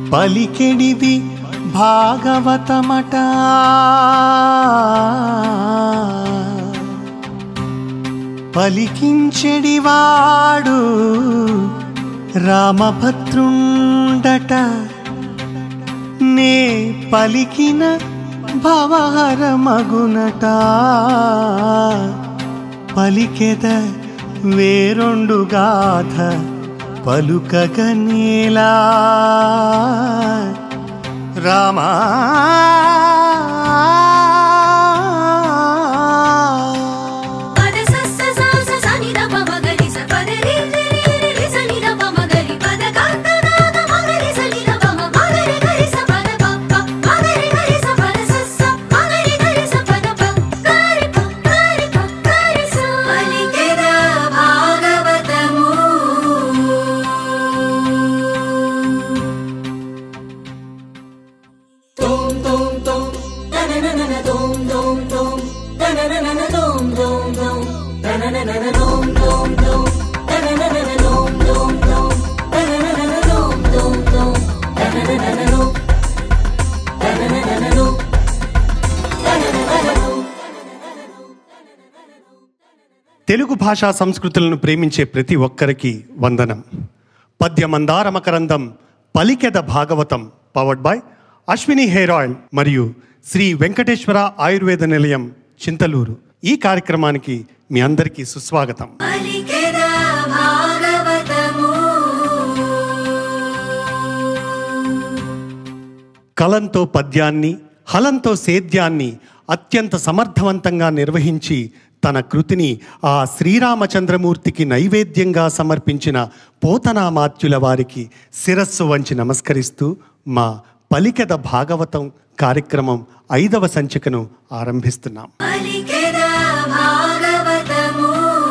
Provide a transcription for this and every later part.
పలికెడిది భాగవతమట పలికించెడివాడు రామభద్రుండట నే పలికిన భవహరమగునట పలికెద వేరొండు గాథ పలుకగనేలా రామా పద సస్స సాస సనిద పమగరి స పద రి రి రి రి రి సనిద పమగరి పద కాంత నాద మగరి సనిద పమ మగరి గరి స పద ప ప మగరి గరి స పద సస్స మగరి గరి స పద ప గరి ప గరి ప గరి స పలికెద భాగవతము Dom dom dom, da na na na na dom dom dom, da na na na na dom dom dom, da na na na na dom dom dom, da na na na na dom dom dom, da na na na na dom dom dom, da na na na na dom, da na na na na dom, da na na na na dom. Telugu భాషా సంస్కృతులను ప్రేమించే ప్రతి ఒక్కరికి వందనం పద్యమందార మకరందం పలికెద Bhagavatam powered by Ashwini hair oil మరియు శ్రీ వెంకటేశ్వర ఆయుర్వేద నిలయం చింతలూరు ఈ కార్యక్రమానికి మీ అందరికీ సుస్వాగతం పలికెద భాగవతము కలంతో పద్యాన్ని హలంతో సేద్యాన్ని అత్యంత సమర్థవంతంగా నిర్వహించి తన కృతిని ఆ శ్రీరామచంద్రమూర్తికి నైవేద్యంగా సమర్పించిన పోతనామాత్యుల వారికి శిరస్సు వంచి నమస్కరిస్తూ మా పలికెద భాగవతం కార్యక్రమం ఐదవ సంచికను ఆరంభిస్తున్నాం పలికెద భాగవతము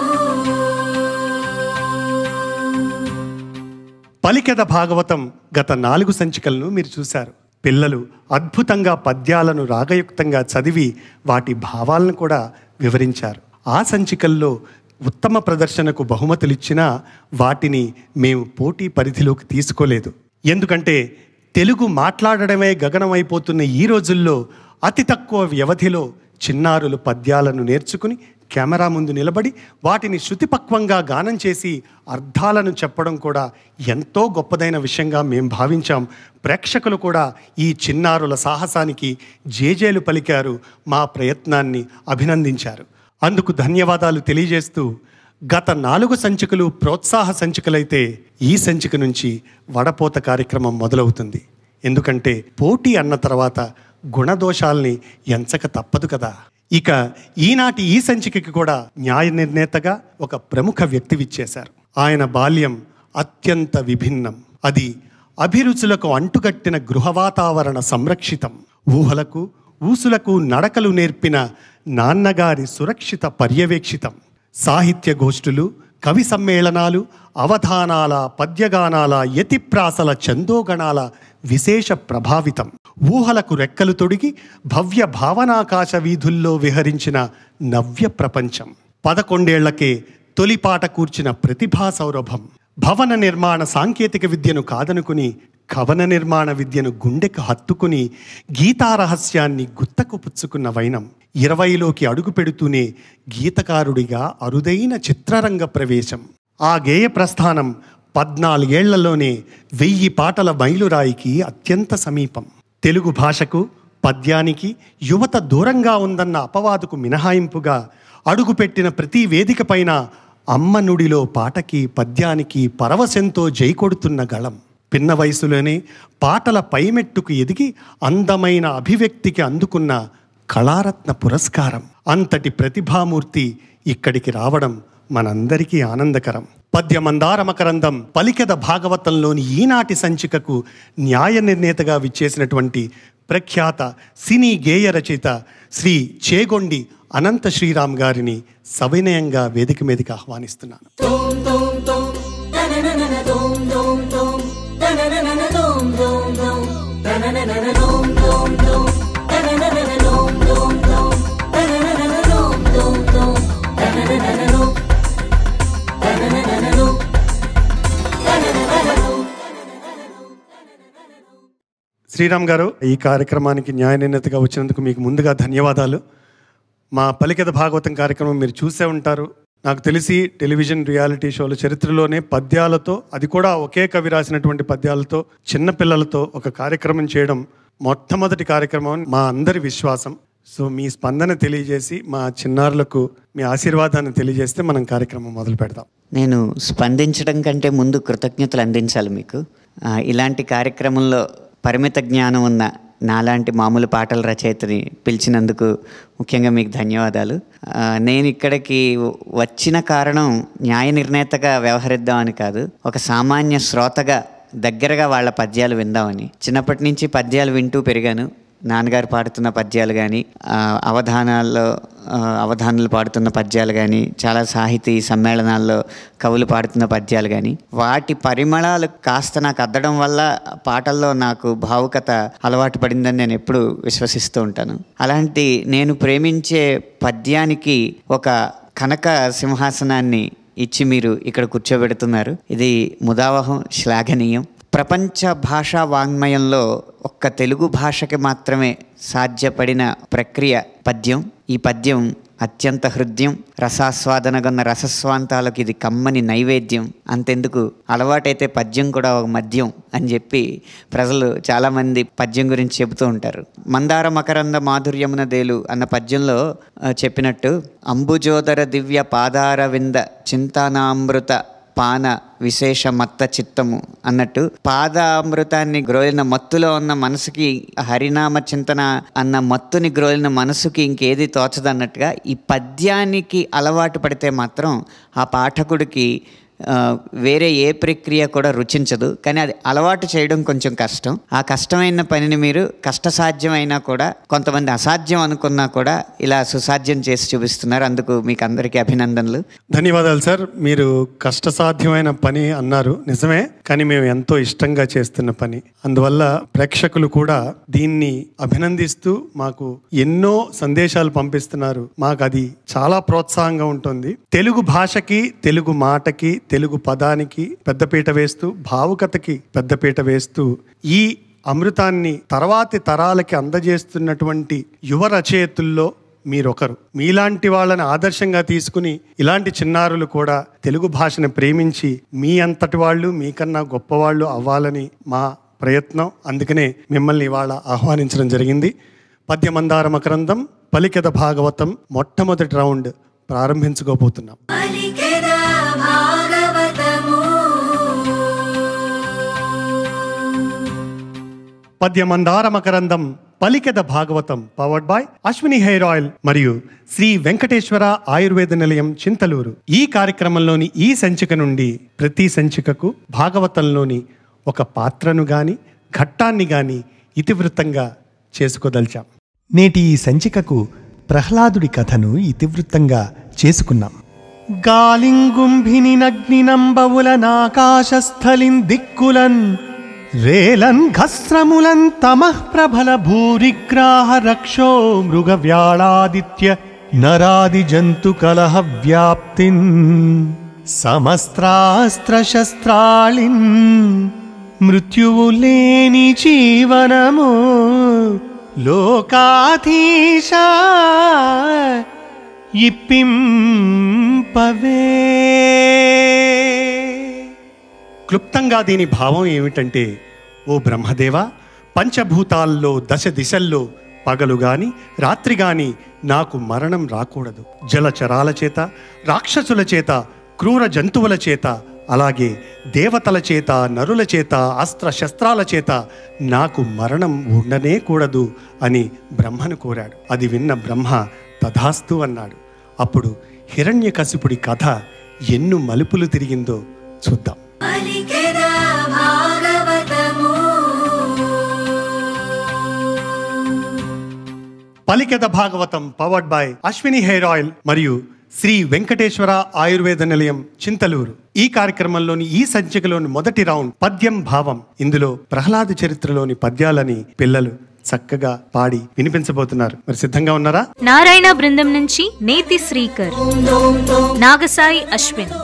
పలికెద భాగవతం గత నాలుగు సంచికలను మీరు చూశారు పిల్లలు అద్భుతంగా పద్యాలను రాగయుక్తంగా చదివి వాటి భావాలను కూడా వివరించారు ఆ సంచికల్లో ఉత్తమ ప్రదర్శనకు బహుమతులిచ్చినా వాటిని మేము పోటీ పరిధిలోకి తీసుకోలేదు ఎందుకంటే తెలుగు మాట్లాడడమే గగనమైపోతున్న ఈ రోజుల్లో అతి తక్కువ వ్యవధిలో చిన్నారులు పద్యాలను నేర్చుకుని కెమెరా ముందు నిలబడి వాటిని శృతిపక్వంగా గానం చేసి అర్థాలను చెప్పడం కూడా ఎంతో గొప్పదైన విషయంగా మేము భావించాం ప్రేక్షకులు కూడా ఈ చిన్నారుల సాహసానికి జేజేలు పలికారు మా ప్రయత్నాన్ని అభినందించారు అందుకు ధన్యవాదాలు తెలియజేస్తూ గత నాలుగు సంచికలు ప్రోత్సాహ సంచికలైతే ఈ సంచిక నుంచి వడపోత కార్యక్రమం మొదలవుతుంది ఎందుకంటే పోటీ అన్న తర్వాత గుణదోషాల్ని ఎంచక తప్పదు కదా ఇక ఈనాటి ఈ సంచికకి కూడా న్యాయ నిర్ణేతగా ఒక ప్రముఖ వ్యక్తి విచ్చేశారు ఆయన బాల్యం అత్యంత విభిన్నం అది అభిరుచులకు అంటుగట్టిన గృహ వాతావరణ సంరక్షితం ఊహలకు ఊసులకు నడకలు నేర్పిన నాన్నగారి సురక్షిత పర్యవేక్షితం సాహిత్య గోష్ఠులు కవి సమ్మేళనాలు అవధానాల పద్యగానాల యతిప్రాసల చందోగణాల విశేష ప్రభావితం ఊహలకు రెక్కలు తొడిగి భవ్య భావనాకాశ వీధుల్లో విహరించిన నవ్య ప్రపంచం పదకొండేళ్లకే తొలిపాట కూర్చిన ప్రతిభా సౌరభం భవన నిర్మాణ సాంకేతిక విద్యను కాదనుకుని కవన నిర్మాణ విద్యను గుండెకు హత్తుకుని గీతారహస్యాన్ని గుత్తకు పుచ్చుకున్న వైనం ఇరవైలోకి అడుగు పెడుతూనే గీతకారుడిగా అరుదైన చిత్రరంగ ప్రవేశం ఆ గేయ ప్రస్థానం పద్నాలుగేళ్లలోనే వెయ్యి పాటల మైలురాయికి అత్యంత సమీపం తెలుగు భాషకు పద్యానికి యువత దూరంగా ఉందన్న అపవాదుకు మినహాయింపుగా అడుగుపెట్టిన ప్రతి వేదిక పైన అమ్మ నుడిలో పాటకి పద్యానికి పరవశంతో జైకొడుతున్న గళం పిన్న వయసులోనే పాటల పైమెట్టుకు ఎదిగి అందమైన అభివ్యక్తికి అందుకున్న కళారత్న పురస్కారం అంతటి ప్రతిభామూర్తి ఇక్కడికి రావడం మనందరికీ ఆనందకరం పద్యమందార మకరందం పలికెద భాగవతంలోని ఈనాటి సంచికకు న్యాయ నిర్ణేతగా విచ్చేసినటువంటి ప్రఖ్యాత సినీ గేయ రచయిత శ్రీ చేగొండి అనంత శ్రీరామ్ గారిని సవినయంగా వేదిక మీదకి ఆహ్వానిస్తున్నాను Dom dom dom, da na na na na dom dom dom, da na na na na dom dom dom, da na na na na dom dom dom, da na na na na dom dom dom, da na na na na dom dom dom, da na na na na dom, da na na na na dom, da na na na na dom. Sriram గారు ఈ కార్యక్రమానికి న్యాయ నిర్ణేతగా వచ్చినందుకు మీకు ముందుగా ధన్యవాదాలు మా పలికెద భాగవతం కార్యక్రమం మీరు చూసే ఉంటారు నాకు తెలిసి టెలివిజన్ రియాలిటీ షోల చరిత్రలోనే పద్యాలతో అది కూడా ఒకే కవి రాసినటువంటి పద్యాలతో చిన్న పిల్లలతో ఒక కార్యక్రమం చేయడం మొట్టమొదటి కార్యక్రమం అని మా అందరి విశ్వాసం సో మీ స్పందన తెలియజేసి మా చిన్నారులకు మీ ఆశీర్వాదాన్ని తెలియజేస్తే మనం కార్యక్రమం మొదలు పెడదాం నేను స్పందించడం కంటే ముందు కృతజ్ఞతలు అందించాలి మీకు ఆ, ఇలాంటి కార్యక్రమంలో పరిమిత జ్ఞానం ఉన్న నాలాంటి మామూలు పాటల రచయితని పిలిచినందుకు ముఖ్యంగా మీకు ధన్యవాదాలు ఆ, నేను ఇక్కడికి వచ్చిన కారణం న్యాయ నిర్ణేతగా వ్యవహరిద్దామని కాదు ఒక సామాన్య శ్రోతగా దగ్గరగా వాళ్ళ పద్యాలు విందామని చిన్నప్పటి నుంచి పద్యాలు వింటూ పెరిగాను నాన్నగారు పాడుతున్న పద్యాలు కానీ అవధానాల్లో ఆ, అవధానాలు పాడుతున్న పద్యాలు కానీ చాలా సాహితీ సమ్మేళనాల్లో కవులు పాడుతున్న పద్యాలు కానీ వాటి పరిమళాలు కాస్త నాకు అద్దడం వల్ల పాటల్లో నాకు భావుకత అలవాటు పడిందని నేను ఎప్పుడు విశ్వసిస్తూ ఉంటాను అలాంటి నేను ప్రేమించే పద్యానికి ఒక కనక సింహాసనాన్ని ఇచ్చి మీరు ఇక్కడ కూర్చోబెడుతున్నారు ఇది ముదావహం శ్లాఘనీయం ప్రపంచ భాషా వాంగ్మయంలో ఒక్క తెలుగు భాషకి మాత్రమే సాధ్యపడిన ప్రక్రియ పద్యం ఈ పద్యం అత్యంత హృదయం రసాస్వాదనగొన్న రసస్వాంతాలకు ఇది కమ్మని నైవేద్యం అంతెందుకు అలవాటైతే పద్యం కూడా ఒక మద్యం అని చెప్పి ప్రజలు చాలామంది పద్యం గురించి చెబుతూ ఉంటారు మందార మకరంద మాధుర్యమున దేలు అన్న పద్యంలో ఆ, చెప్పినట్టు అంబుజోదర దివ్య పాదార వింద చింతానామృత పాన విశేష మత్త చిత్తము అన్నట్టు పాదామృతాన్ని గ్రోలిన మత్తులో ఉన్న మనసుకి హరినామ చింతన అన్న మత్తుని గ్రోలిన మనసుకి ఇంకేది తోచదన్నట్టుగా ఈ పద్యానికి అలవాటు పడితే మాత్రం ఆ పాఠకుడికి ఆ, వేరే ఏ ప్రక్రియ కూడా రుచించదు కానీ అది అలవాటు చేయడం కొంచెం కష్టం ఆ కష్టమైన పనిని మీరు కష్టసాధ్యమైనా కూడా కొంతమంది అసాధ్యం అనుకున్నా కూడా ఇలా సుసాధ్యం చేసి చూపిస్తున్నారు అందుకు మీకు అందరికీ అభినందనలు ధన్యవాదాలు సార్ మీరు కష్టసాధ్యమైన పని అన్నారు నిజమే కానీ మేము ఎంతో ఇష్టంగా చేస్తున్న పని అందువల్ల ప్రేక్షకులు కూడా దీన్ని అభినందిస్తూ మాకు ఎన్నో సందేశాలు పంపిస్తున్నారు మాకు అది చాలా ప్రోత్సాహంగా ఉంటుంది తెలుగు భాషకి తెలుగు మాటకి తెలుగు పదానికి పెద్దపీట వేస్తూ భావుకతకి పెద్దపీట వేస్తూ ఈ అమృతాన్ని తర్వాతి తరాలకి అందజేస్తున్నటువంటి యువ రచయితుల్లో మీరొకరు మీలాంటి వాళ్ళని ఆదర్శంగా తీసుకుని ఇలాంటి చిన్నారులు కూడా తెలుగు భాషను ప్రేమించి మీ అంతటి వాళ్ళు మీకన్నా గొప్పవాళ్ళు అవ్వాలని మా ప్రయత్నం అందుకనే మిమ్మల్ని ఇవాళ ఆహ్వానించడం జరిగింది పద్యమందార మకరందం పలికెద భాగవతం మొట్టమొదటి రౌండ్ ప్రారంభించుకోబోతున్నాం పలికెద భాగవతము పద్యమందార మకరందం పలికెద Bhagavatam powered by Ashwini hair oil మరియు శ్రీ వెంకటేశ్వర ఆయుర్వేద నిలయం చింతలూరు ఈ కార్యక్రమంలోని ఈ సంచిక నుండి ప్రతి సంచికకు భాగవతంలోని ఒక పాత్రను గాని ఘట్టాన్ని గాని ఇతివృత్తంగా చేసుకోదలిచాం నేటి ఈ సంచికకు ప్రహ్లాదుడి కథను ఇతివృత్తంగా చేసుకున్నాం గాలింగుంభిని నగ్నినంబవులనాకాశస్థలిన్ దిక్కులన్ రేలన్ ఘస్రములన్ తమః ప్రబల భూరిగ్రాహ రక్షో మృగ వ్యాళాదిత్య నరాది జంతు కలహ వ్యాప్తిన్ సమస్త్రాస్త్ర శస్త్రాళిన్ మృత్యువు లేని జీవనము లోకాధీశ ఇప్పింపవే క్లుప్తంగా దీని భావం ఏమిటంటే ఓ బ్రహ్మదేవ పంచభూతాల్లో దశ దిశల్లో పగలు గాని రాత్రి గాని నాకు మరణం రాకూడదు జలచరాల చేత రాక్షసుల చేత క్రూర జంతువుల చేత అలాగే దేవతల చేత నరుల చేత అస్త్ర శస్త్రాల చేత నాకు మరణం ఉండనే కూడదు అని బ్రహ్మను కోరాడు అది విన్న బ్రహ్మ తథాస్తు అన్నాడు అప్పుడు హిరణ్యకశిపుడి కథ ఎన్ను మలుపులు తిరిగిందో చూద్దాం పలికెద భాగవతము పలికెద Bhagavatam powered by Ashwini hair oil మరియు శ్రీ వెంకటేశ్వర ఆయుర్వేద నిలయం చింతలూరు ఈ కార్యక్రమంలోని ఈ సంచికలోని మొదటి రౌండ్ పద్యం భావం ఇందులో ప్రహ్లాద చరిత్రలోని పద్యాలని పిల్లలు చక్కగా పాడి వినిపించబోతున్నారు మరి సిద్ధంగా ఉన్నారా నారాయణ బృందం నుంచి నేతి శ్రీకర్ నాగసాయి అశ్విన్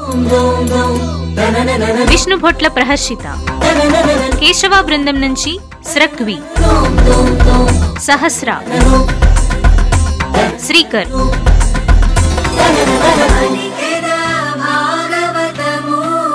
విష్ణు భొట్ల ప్రహర్షిత కేశవ బృందం నుంచి స్రక్వి సహస్ర శ్రీకర్ పలికెదా భాగవతము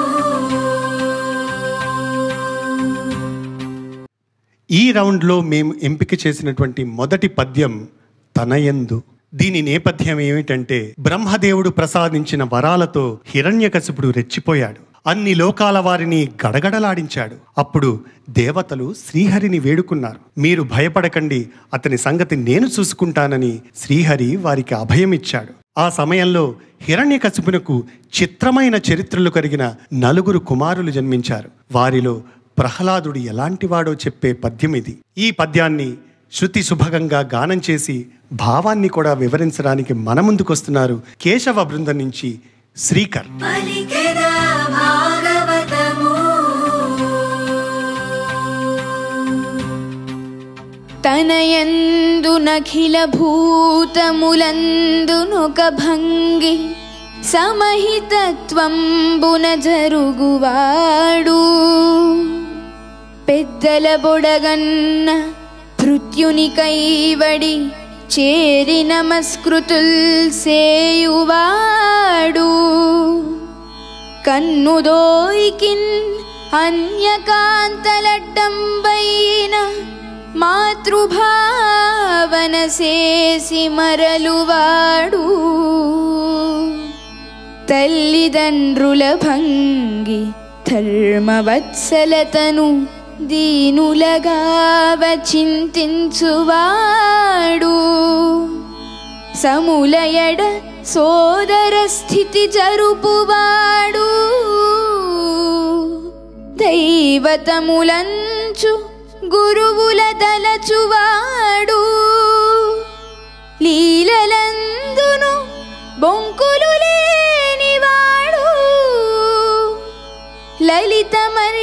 ఈ రౌండ్లో మేము ఎంపిక చేసినటువంటి మొదటి పద్యం తనయందు దీని నేపథ్యం ఏమిటంటే బ్రహ్మదేవుడు ప్రసాదించిన వరాలతో హిరణ్యకశిపుడు రెచ్చిపోయాడు అన్ని లోకాల వారిని గడగడలాడించాడు అప్పుడు దేవతలు శ్రీహరిని వేడుకున్నారు మీరు భయపడకండి అతని సంగతి నేను చూసుకుంటానని శ్రీహరి వారికి అభయమిచ్చాడు ఆ సమయంలో హిరణ్యకశిపునకు చిత్రమైన చరిత్రలు కలిగిన నలుగురు కుమారులు జన్మించారు వారిలో ప్రహ్లాదుడు ఎలాంటివాడో చెప్పే పద్యం ఇది ఈ పద్యాన్ని శృతి శుభగంగా గానం చేసి భావాన్ని కూడా వివరించడానికి మన ముందుకొస్తున్నారు కేశవ బృందం నుంచి శ్రీకర్ పలికెదా భాగవతము తనయందు నఖిల భూతములందునొక భంగి సమహితత్వంబున జరుగువాడు పెద్దల బొడగన్న భృత్యుని కైవడి చేరి నమస్కృతుల్ సేయువాడు కన్నుదోయికిన్ అన్యకాంతలడ్డంబైన మాతృభావన చేసి మరలువాడు తల్లిదండ్రుల భంగి ధర్మవత్సలతను దీనులగా చింతించువాడు సములయడ సోదర స్థితి జరుపువాడు దైవతములంచు గురువుల దలచువాడు లీలలందును బొంకులు లేనివాడు లలిత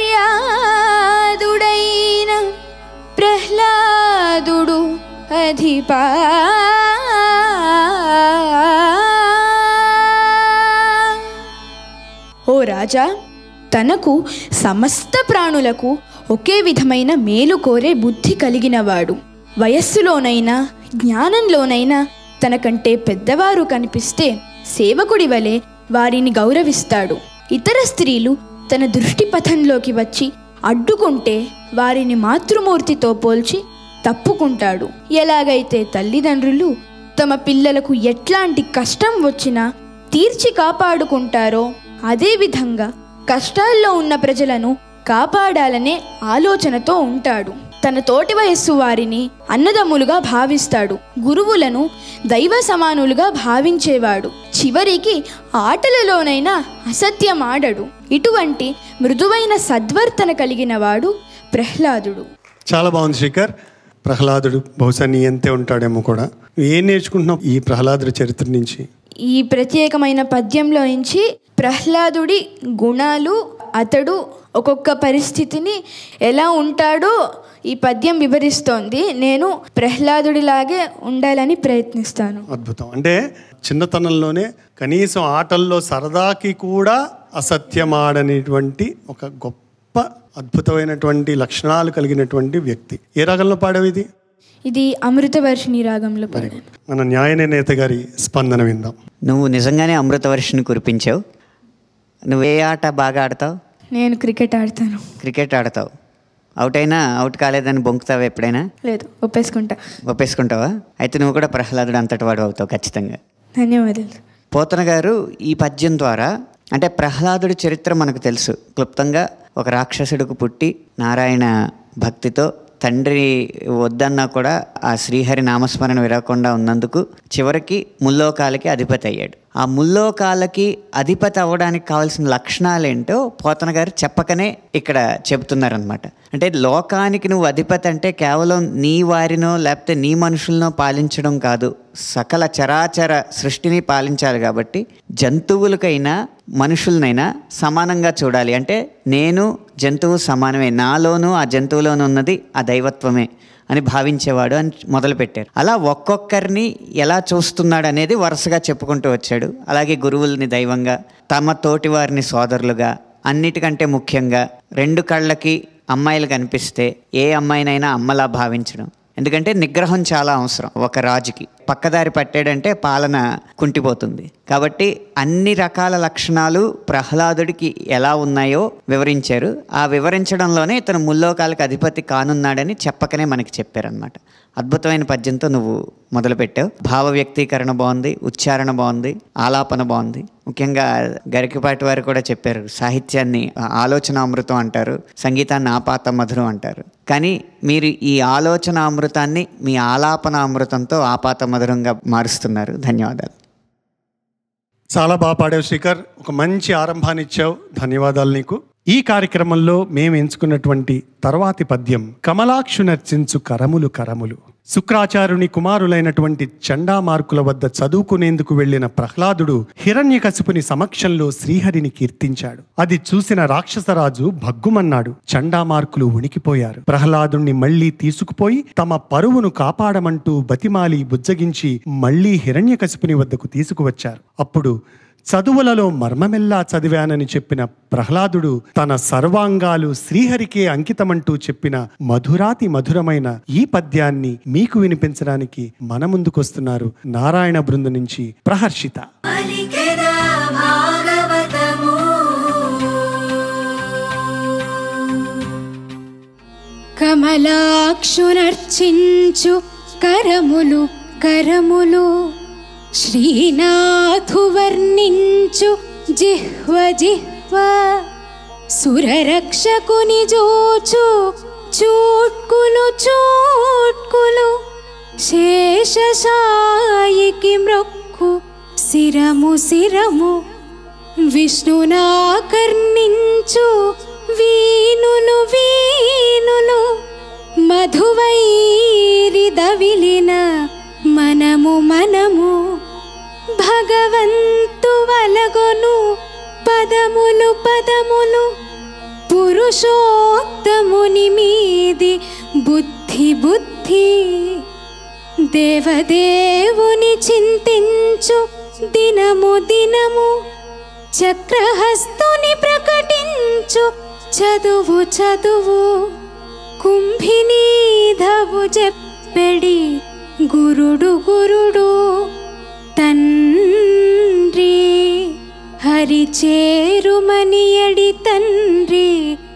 మర్యాదుడైన ప్రహ్లాదుడు అధిపా ఓ రాజా తనకు సమస్త ప్రాణులకు ఒకే విధమైన మేలు కోరే బుద్ధి కలిగినవాడు వయస్సులోనైనా జ్ఞానంలోనైనా తనకంటే పెద్దవారు కనిపిస్తే సేవకుడి వలె వారిని గౌరవిస్తాడు ఇతర స్త్రీలు తన దృష్టి పథంలోకి వచ్చి అడ్డుకుంటే వారిని మాతృమూర్తితో పోల్చి తప్పుకుంటాడు ఎలాగైతే తల్లిదండ్రులు తమ పిల్లలకు ఎట్లాంటి కష్టం వచ్చినా తీర్చి కాపాడుకుంటారో అదేవిధంగా కష్టాల్లో ఉన్న ప్రజలను కాపాడాలనే ఆలోచనతో ఉంటాడు తన తోటి వయస్సు వారిని అన్నదమ్ములుగా భావిస్తాడు గురువులను దైవ సమానులుగా భావించేవాడు చివరికి ఆటలలోనైనా అసత్యం ఆడడు ఇటువంటి మృదువైన సద్వర్తన కలిగిన వాడు ప్రహ్లాదుడు చాలా బాగుంది శ్రీకర్ ప్రహ్లాదుడు బహుశా నీ అంతే ఉంటాడేమో కూడా నువ్వు ఏం నేర్చుకుంటున్నావు ఈ ప్రహ్లాదుడి చరిత్ర నుంచి ఈ ప్రత్యేకమైన పద్యంలో నుంచి ప్రహ్లాదుడి గుణాలు అతడు ఒక్కొక్క పరిస్థితిని ఎలా ఉంటాడో ఈ పద్యం వివరిస్తోంది నేను ప్రహ్లాదుడిలాగే ఉండాలని ప్రయత్నిస్తాను అద్భుతం అంటే చిన్నతనంలోనే కనీసం ఆటల్లో సరదాకి కూడా అసత్యమాడనేటువంటి ఒక గొప్ప అద్భుతమైనటువంటి లక్షణాలు కలిగినటువంటి వ్యక్తి ఏ రాగంలో పాడేవి ఇది ఇది అమృతవర్షిణి రాగంలో పాడాను మన న్యాయ నేత గారి స్పందన విందాం నువ్వు నిజంగానే అమృతవర్షిని కురిపించావు నువ్వు ఏ ఆట బాగా ఆడతావు నేను క్రికెట్ ఆడతాను క్రికెట్ ఆడతావు అవుట్ అయినా అవుట్ కాలేదని బొంకుతావా ఎప్పుడైనా లేదు ఒప్పేసుకుంటా ఒప్పేసుకుంటావా అయితే నువ్వు కూడా ప్రహ్లాదుడు అంతటి వాడు అవుతావు ఖచ్చితంగా ధన్యవాదాలు పోతన గారు ఈ పద్యం ద్వారా అంటే ప్రహ్లాదుడి చరిత్ర మనకు తెలుసు క్లుప్తంగా ఒక రాక్షసుడికి పుట్టి నారాయణ భక్తితో తండ్రి వద్దన్నా కూడా ఆ శ్రీహరి నామస్మరణ విరగకుండా ఉన్నందుకు చివరికి ముల్లోకాలకి అధిపతి అయ్యాడు ఆ ముల్లోకాలకి అధిపతి అవ్వడానికి కావాల్సిన లక్షణాలు ఏంటో పోతన గారు చెప్పకనే ఇక్కడ చెబుతున్నారనమాట అంటే లోకానికి నువ్వు అధిపతి అంటే కేవలం నీ వారినో లేకపోతే నీ మనుషులనో పాలించడం కాదు సకల చరాచర సృష్టిని పాలించాలి కాబట్టి జంతువులకైనా మనుషులనైనా సమానంగా చూడాలి అంటే నేను జంతువు సమానమే నాలోనూ ఆ జంతువులోనూ ఉన్నది ఆ దైవత్వమే అని భావించేవాడు అని మొదలుపెట్టారు అలా ఒక్కొక్కరిని ఎలా చూస్తున్నాడు అనేది వరుసగా చెప్పుకుంటూ వచ్చాడు అలాగే గురువుల్ని దైవంగా తమ తోటి వారిని సోదరులుగా అన్నిటికంటే ముఖ్యంగా రెండు కళ్ళకి అమ్మాయిలు కనిపిస్తే ఏ అమ్మాయినైనా అమ్మలా భావించడం ఎందుకంటే నిగ్రహం చాలా అవసరం ఒక రాజుకి పక్కదారి పట్టాడంటే పాలన కుంటిపోతుంది కాబట్టి అన్ని రకాల లక్షణాలు ప్రహ్లాదుడికి ఎలా ఉన్నాయో వివరించారు ఆ వివరించడంలోనే ఇతను ముల్లోకాలకు అధిపతి కానున్నాడని చెప్పకనే మనకి చెప్పారనమాట అద్భుతమైన పద్యంతో నువ్వు మొదలుపెట్టావు భావ వ్యక్తీకరణ బాగుంది ఉచ్చారణ బాగుంది ఆలాపన బాగుంది ముఖ్యంగా గరికపాటి వారు కూడా చెప్పారు సాహిత్యాన్ని ఆలోచన అమృతం అంటారు సంగీతాన్ని ఆపాత మధురం అంటారు కానీ మీరు ఈ ఆలోచన అమృతాన్ని మీ ఆలాపన అమృతంతో ఆపాత మధురంగా మారుస్తున్నారు ధన్యవాదాలు చాలా బాగా పాడావు శ్రీకర్ ఒక మంచి ఆరంభాన్ని ఇచ్చావు ధన్యవాదాలు నీకు ఈ కార్యక్రమంలో మేము ఎంచుకున్నటువంటి తర్వాతి పద్యం కమలాక్షు నర్చించు కరములు కరములు శుక్రాచార్యుని కుమారులైనటువంటి చండామార్కుల వద్ద చదువుకునేందుకు వెళ్లిన ప్రహ్లాదుడు హిరణ్యకశిపుని సమక్షంలో శ్రీహరిని కీర్తించాడు అది చూసిన రాక్షసరాజు భగ్గుమన్నాడు చండామార్కులు ఉనికిపోయారు ప్రహ్లాదుణ్ణి మళ్లీ తీసుకుపోయి తమ పరువును కాపాడమంటూ బతిమాలి బుజ్జగించి మళ్లీ హిరణ్యకశిపుని వద్దకు తీసుకువచ్చారు అప్పుడు చదువులలో మర్మమెల్లా చదివానని చెప్పిన ప్రహ్లాదుడు తన సర్వాంగాలు శ్రీహరికే అంకితమంటూ చెప్పిన మధురాతి మధురమైన ఈ పద్యాన్ని మీకు వినిపించడానికి మన ముందుకొస్తున్నారు నారాయణ బృందు నుంచి ప్రహర్షిత పలికెద భాగవతము కమలాక్షునర్చించు కరములు కరములు శ్రీనాథు వర్ణించు జిహ్వ జిహ్వ సురరక్షకుని జోచు చూట్కులు చూట్కులు శేషశాయికి మ్రొక్కు శిరము శిరము విష్ణునాకర్ణించు వీనులు వీనులు మధువైరి దవిలిన మనము మనము భగవంతు వలగొను పదములు పదములు పురుషోత్తముని మీది బుద్ధి బుద్ధి దేవదేవుని చింతించు దినము దినము చక్రహస్తుని ప్రకటించు చదువు చదువు కుంభినీధవు చెప్పెడి గురుడు గురుడు తండ్రి హరి చేరుమనియడి తండ్రి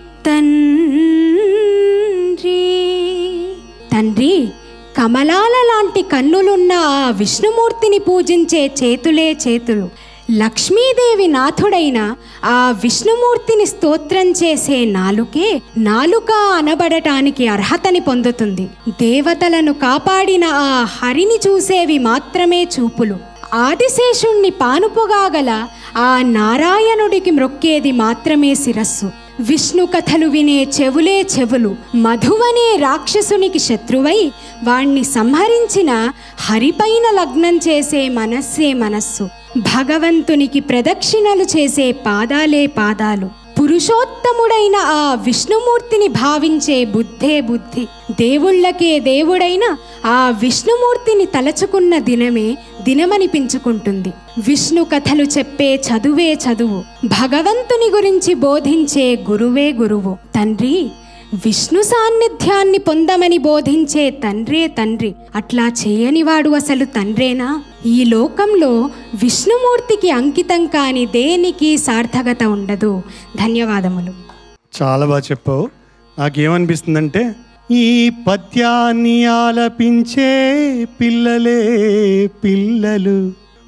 తండ్రి తండ్రి కమలాల లాంటి కన్నులున్న ఆ విష్ణుమూర్తిని పూజించే చేతులే చేతులు లక్ష్మీదేవి నాథుడైన ఆ విష్ణుమూర్తిని స్తోత్రం చేసే నాలుకే నాలుక అనబడటానికి అర్హతని పొందుతుంది దేవతలను కాపాడిన ఆ హరిని చూసేవి మాత్రమే చూపులు ఆదిశేషుణ్ణి పానుపుగాగల ఆ నారాయణుడికి మ్రొక్కేది మాత్రమే శిరస్సు విష్ణు కథలు వినే చెవులే చెవులు మధువనే రాక్షసునికి శత్రువై వాణ్ణి సంహరించిన హరిపైన లగ్నం చేసే మనస్సే మనస్సు భగవంతునికి ప్రదక్షిణలు చేసే పాదాలే పాదాలు పురుషోత్తముడైన ఆ విష్ణుమూర్తిని భావించే బుద్ధే బుద్ధి దేవుళ్ళకే దేవుడైన ఆ విష్ణుమూర్తిని తలచుకున్న దినమే దినమనిపించుకుంటుంది విష్ణు కథలు చెప్పే చదువే చదువు భగవంతుని గురించి బోధించే గురువే గురువు తండ్రి విష్ణు సాన్నిధ్యాన్ని పొందమని బోధించే తండ్రే తండ్రి అట్లా చేయనివాడు అసలు తండ్రేనా ఈ లోకంలో విష్ణుమూర్తికి అంకితం కాని దేనికి సార్థకత ఉండదు ధన్యవాదములు చాలా బాగా చెప్పావు నాకేమనిపిస్తుందంటే ఈ పద్యాన్ని ఆలపించే పిల్లలే పిల్లలు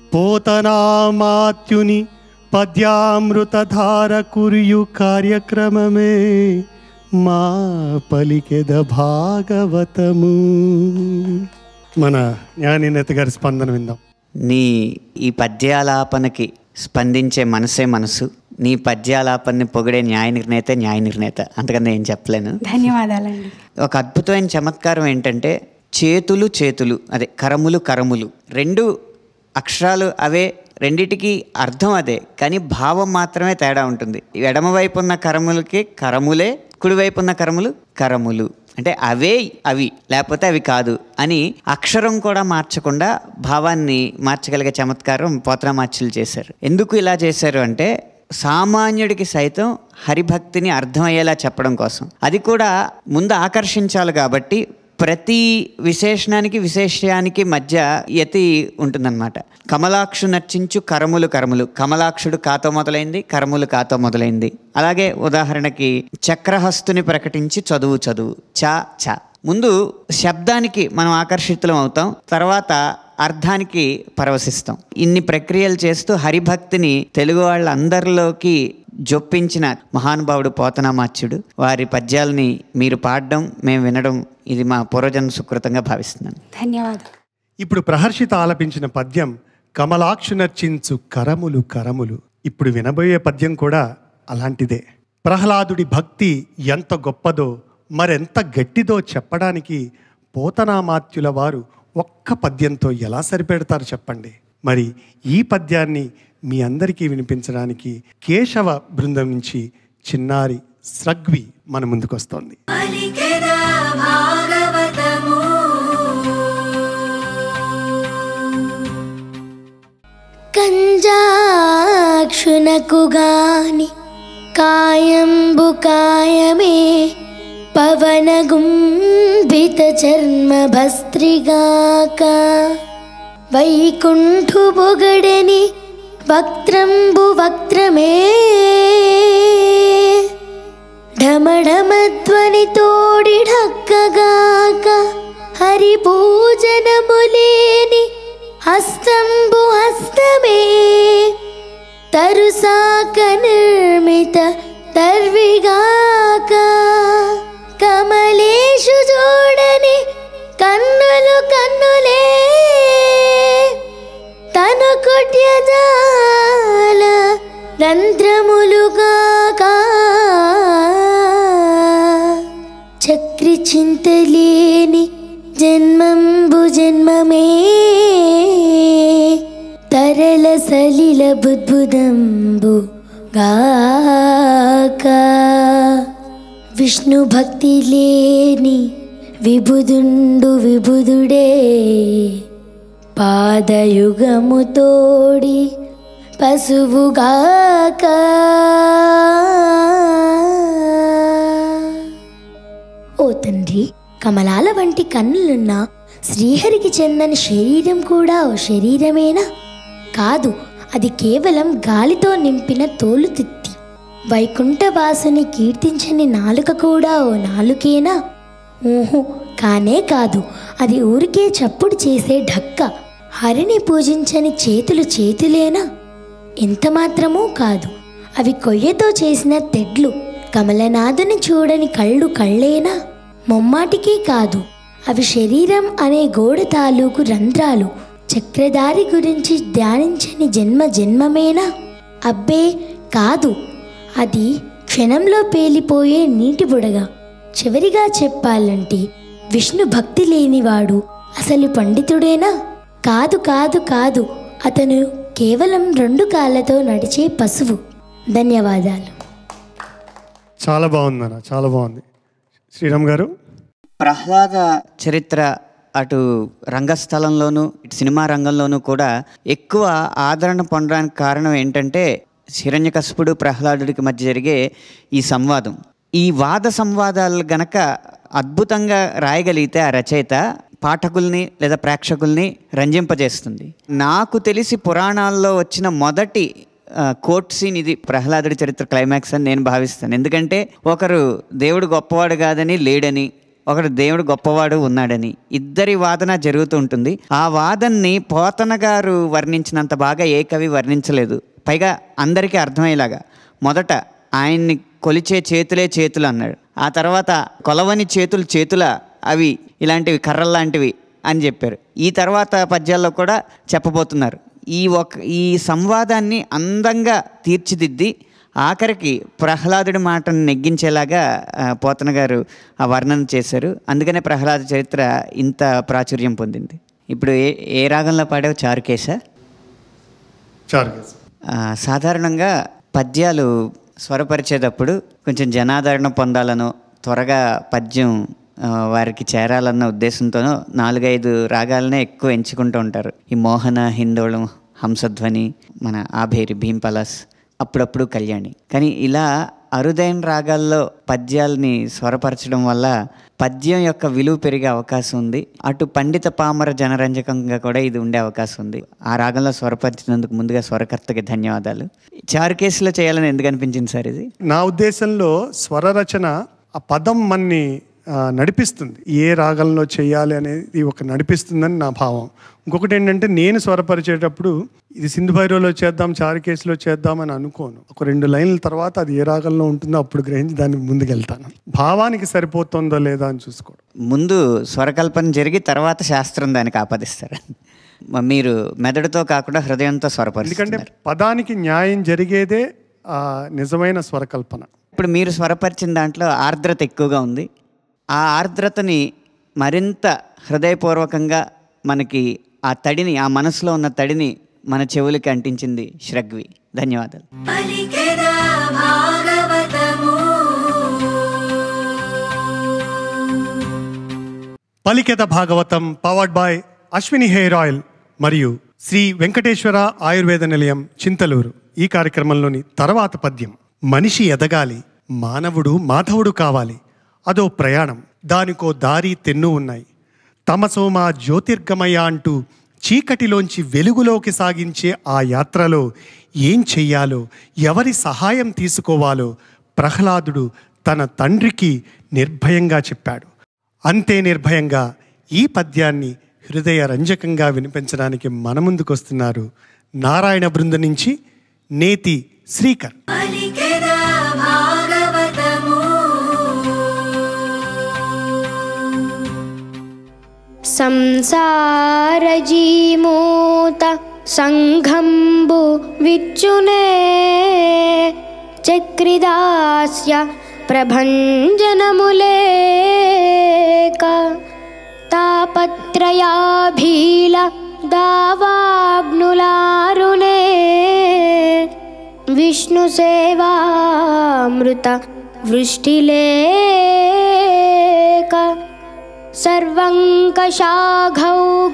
పోతనామాత్యుని పద్యామృతధార కురియు కార్యక్రమమే మా పలికెద భాగవతము మన జ్ఞానినేత గారి స్పందన విందాం నీ ఈ పద్యాలాపనకి స్పందించే మనసే మనసు నీ పద్యాలాపనని పొగిడే న్యాయ నిర్ణేత న్యాయ నిర్ణేత అంతకన్నా ఏం చెప్పలేను ధన్యవాదాలండి ఒక అద్భుతమైన చమత్కారం ఏంటంటే చేతులు చేతులు అదే కరములు కరములు రెండు అక్షరాలు అవే రెండిటికి అర్థం అదే కానీ భావం మాత్రమే తేడా ఉంటుంది ఎడమవైపు ఉన్న కరములకి కరములే కుడివైపు ఉన్న కరములు కరములు అంటే అవే అవి లేకపోతే అవి కాదు అని అక్షరం కూడా మార్చకుండా భావాన్ని మార్చగలిగే చమత్కారం పోతనామాచ్యులు చేశారు ఎందుకు ఇలా చేశారు అంటే సామాన్యుడికి సైతం హరిభక్తిని అర్థమయ్యేలా చెప్పడం కోసం అది కూడా ముందు ఆకర్షించాలి కాబట్టి ప్రతి విశేషణానికి విశేషానికి మధ్య యతి ఉంటుందన్నమాట కమలాక్షు నర్చించు కరములు కరములు కమలాక్షుడు కాతో మొదలైంది కరములు కాతో మొదలైంది అలాగే ఉదాహరణకి చక్రహస్తుని ప్రకటించి చదువు చదువు చ చ ముందు శబ్దానికి మనం ఆకర్షితులం అవుతాం తర్వాత అర్థానికి పరవశిస్తాం ఇన్ని ప్రక్రియలు చేస్తూ హరిభక్తిని తెలుగు వాళ్ళందరిలోకి జొప్పించిన మహానుభావుడు పోతనామాచ్యుడు వారి పద్యాలని మీరు పాడడం మేము వినడం ఇది మా పూర్వజన్మ సుకృతంగా భావిస్తున్నాను ధన్యవాదాలు ఇప్పుడు ప్రహర్షిత ఆలపించిన పద్యం కమలాక్షు నర్చించు కరములు కరములు ఇప్పుడు వినబోయే పద్యం కూడా అలాంటిదే ప్రహ్లాదుడి భక్తి ఎంత గొప్పదో మరెంత గట్టిదో చెప్పడానికి పోతనామాత్యుల వారు ఒక్క పద్యంతో ఎలా సరిపెడతారు చెప్పండి మరి ఈ పద్యాన్ని మీ అందరికీ వినిపించడానికి కేశవ బృందం నుంచి చిన్నారి స్రగ్వి మన ముందుకొస్తోంది పలికెదా భాగవతము కంజాక్షునకు గాని కాయంబు కాయమే పవనగుంభిత చర్మ భస్త్రిగాక వైకుంఠు బొగడని వక్త్రంబు వక్త్రమే ఢమఢమధ్వని తోడి ఢక్కగాక హరి పూజనములేని హస్తంబు హస్తమే తరుసాక నిర్మిత తర్విగాక కమలేషు జోడని కన్నులు కన్నులే తను కొట్యజాల రంధ్రములుగాక చక్రి చింతలేని జన్మంబు జన్మమే తరల సలిల బుద్భుదంబు గాక విష్ణు భక్తి లేని విబుదుండు విబుదుడే పాదయుగము తోడి పశువుగాక ఓ తండ్రి కమలాల వంటి కన్నులున్న శ్రీహరికి చెందని శరీరం కూడా ఓ శరీరమేనా కాదు అది కేవలం గాలితో నింపిన తోలు తిత్తి వైకుంఠవాసుని కీర్తించని నాలుక కూడా ఓ నాలుకేనా ఊహు కానే కాదు అది ఊరికే చప్పుడు చేసే ఢక్క హరిని పూజించని చేతులు చేతులేనా ఎంత మాత్రమూ కాదు అవి కొయ్యతో చేసిన తెడ్లు కమలనాథుని చూడని కళ్ళు కళ్ళేనా మొమ్మాటికి కాదు అవి శరీరం అనే గోడ తాలూకు రంధ్రాలు చక్రధారి గురించి ధ్యానించని జన్మ జన్మమేనా అబ్బే కాదు అది క్షణంలో పేలిపోయే నీటి బుడగ చివరిగా చెప్పాలంటే విష్ణు భక్తి లేనివాడు అసలు పండితుడేనా కాదు కాదు కాదు అతను కేవలం రెండు కాళ్ళతో నడిచే పశువు ధన్యవాదాలు చాలా బాగుంది అన్న చాలా బాగుంది శ్రీరామ్ గారు ప్రహ్లాద చరిత్ర అటు రంగస్థలంలోనూ ఇటు సినిమా రంగంలోనూ కూడా ఎక్కువ ఆదరణ పొందడానికి కారణం ఏంటంటే హిరణ్యకశిపుడు ప్రహ్లాదుడికి మధ్య జరిగే ఈ సంవాదం ఈ వాద సంవాదాలు గనక అద్భుతంగా రాయగలిగితే ఆ రచయిత పాఠకుల్ని లేదా ప్రేక్షకుల్ని రంజింపజేస్తుంది నాకు తెలిసి పురాణాల్లో వచ్చిన మొదటి ఆ, కోర్ట్ సీన్ ఇది ప్రహ్లాదుడి చరిత్ర క్లైమాక్స్ అని నేను భావిస్తాను ఎందుకంటే ఒకరు దేవుడు గొప్పవాడు కాదని లేడని ఒకడు దేవుడు గొప్పవాడు ఉన్నాడని ఇద్దరి వాదన జరుగుతూ ఉంటుంది ఆ వాదనని పోతన గారు వర్ణించినంత బాగా ఏ కవి వర్ణించలేదు పైగా అందరికీ అర్థమయ్యేలాగా మొదట ఆయన్ని కొలిచే చేతులే చేతులు అన్నాడు ఆ తర్వాత కొలవని చేతులు చేతుల అవి ఇలాంటివి కర్రల్లాంటివి అని చెప్పారు ఈ తర్వాత పద్యాల్లో కూడా చెప్పబోతున్నారు ఈ ఒక ఈ సంవాదాన్ని అందంగా తీర్చిదిద్ది ఆఖరికి ప్రహ్లాదుడి మాటను నెగ్గించేలాగా ఆ, పోతన గారు ఆ వర్ణన చేశారు అందుకనే ప్రహ్లాద చరిత్ర ఇంత ప్రాచుర్యం పొందింది ఇప్పుడు ఏ ఏ రాగంలో పాడావు చారుకేశా చారు ఆ, సాధారణంగా పద్యాలు స్వరపరిచేటప్పుడు కొంచెం జనాదరణ పొందాలనో త్వరగా పద్యం ఆ, వారికి చేరాలన్న ఉద్దేశంతోనో నాలుగైదు రాగాలనే ఎక్కువ ఎంచుకుంటూ ఉంటారు ఈ మోహన హిందోళం హంసధ్వని మన ఆభేరి భీంపలాస్ అప్పుడప్పుడు కళ్యాణి కానీ ఇలా అరుదైన రాగాల్లో పద్యాల్ని స్వరపరచడం వల్ల పద్యం యొక్క విలువ పెరిగే అవకాశం ఉంది అటు పండిత పామర జనరంజకంగా కూడా ఇది ఉండే అవకాశం ఉంది ఆ రాగంలో స్వరపరిచినందుకు ముందుగా స్వరకర్తకి ధన్యవాదాలు చారు కేసులో చేయాలని ఎందుకు అనిపించింది సార్ ఇది నా ఉద్దేశంలో స్వర రచన ఆ పదం మన్ని ఆ, నడిపిస్తుంది ఏ రాగంలో చేయాలి అనేది ఒక నడిపిస్తుందని నా భావం ఇంకొకటి ఏంటంటే నేను స్వరపరిచేటప్పుడు ఇది సింధు భైరవలో చేద్దాం చారుకేసులో చేద్దాం అని అనుకోను ఒక రెండు లైన్ల తర్వాత అది ఏ రాగంలో ఉంటుందో అప్పుడు గ్రహించి దానికి ముందుకెళ్తాను భావానికి సరిపోతుందో లేదా అని చూసుకోవడం ముందు స్వరకల్పన జరిగి తర్వాత శాస్త్రం దానికి ఆపాదిస్తారు మ- మీరు మెదడుతో కాకుండా హృదయంతో ఎందుకంటే స్వరపరుస్తున్నారు పదానికి న్యాయం జరిగేదే ఆ నిజమైన స్వరకల్పన ఇప్పుడు మీరు స్వరపరిచిన దాంట్లో ఆర్ద్రత ఎక్కువగా ఉంది ఆ ఆర్ద్రతని మరింత హృదయపూర్వకంగా మనకి ఆ తడిని ఆ మనసులో ఉన్న తడిని మన చెవులకి అంటించింది శ్రగ్వి ధన్యవాదాలు పలికెదా భాగవతము పలికెత భాగవతం powered by Ashwini hair oil మరియు శ్రీ వెంకటేశ్వర ఆయుర్వేద నిలయం చింతలూరు ఈ కార్యక్రమంలోని తర్వాత పద్యం మనిషి ఎదగాలి మానవుడు మాధవుడు కావాలి అదో ప్రయాణం దానికో దారి తెన్ను ఉన్నాయి తమసోమా జ్యోతిర్గమయ అంటూ చీకటిలోంచి వెలుగులోకి సాగించే ఆ యాత్రలో ఏం చెయ్యాలో ఎవరి సహాయం తీసుకోవాలో ప్రహ్లాదుడు తన తండ్రికి నిర్భయంగా చెప్పాడు అంతే నిర్భయంగా ఈ పద్యాన్ని హృదయ రంజకంగా వినిపించడానికి మన ముందుకొస్తున్నారు నారాయణ బృంద నుంచి నేతి శ్రీకర్ పలికెదా భాగవతము సంసారజీమూత సంఘంబు విచ్చునే చక్రిదాస్య ప్రభంజనములేక తాపత్రయాభీల దావాగ్నులారునే విష్ణు సేవామృత వృష్టిలేక सर्वङ्कशाघौघ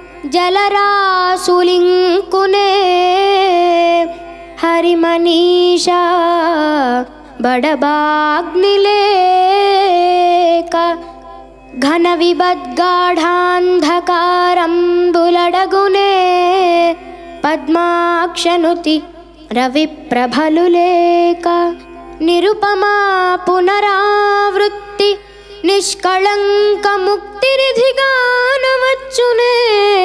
जलरासुलिङ्कुने हरिमनीषा बडबाग्निलेक घनविबद्गाढान्धकारम्बुलडगुने पद्माक्षनुति रविप्रभलुलेक निरुपमा पुनरावृत्ति నిష్కళంకముక్తినిధిగానవచ్చునే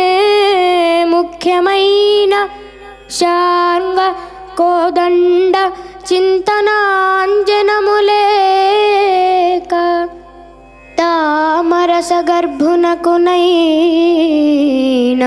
ముఖ్యమైన శార్ంగ కోదండ చింతనాంజనములేక తామరస గర్భునకునైన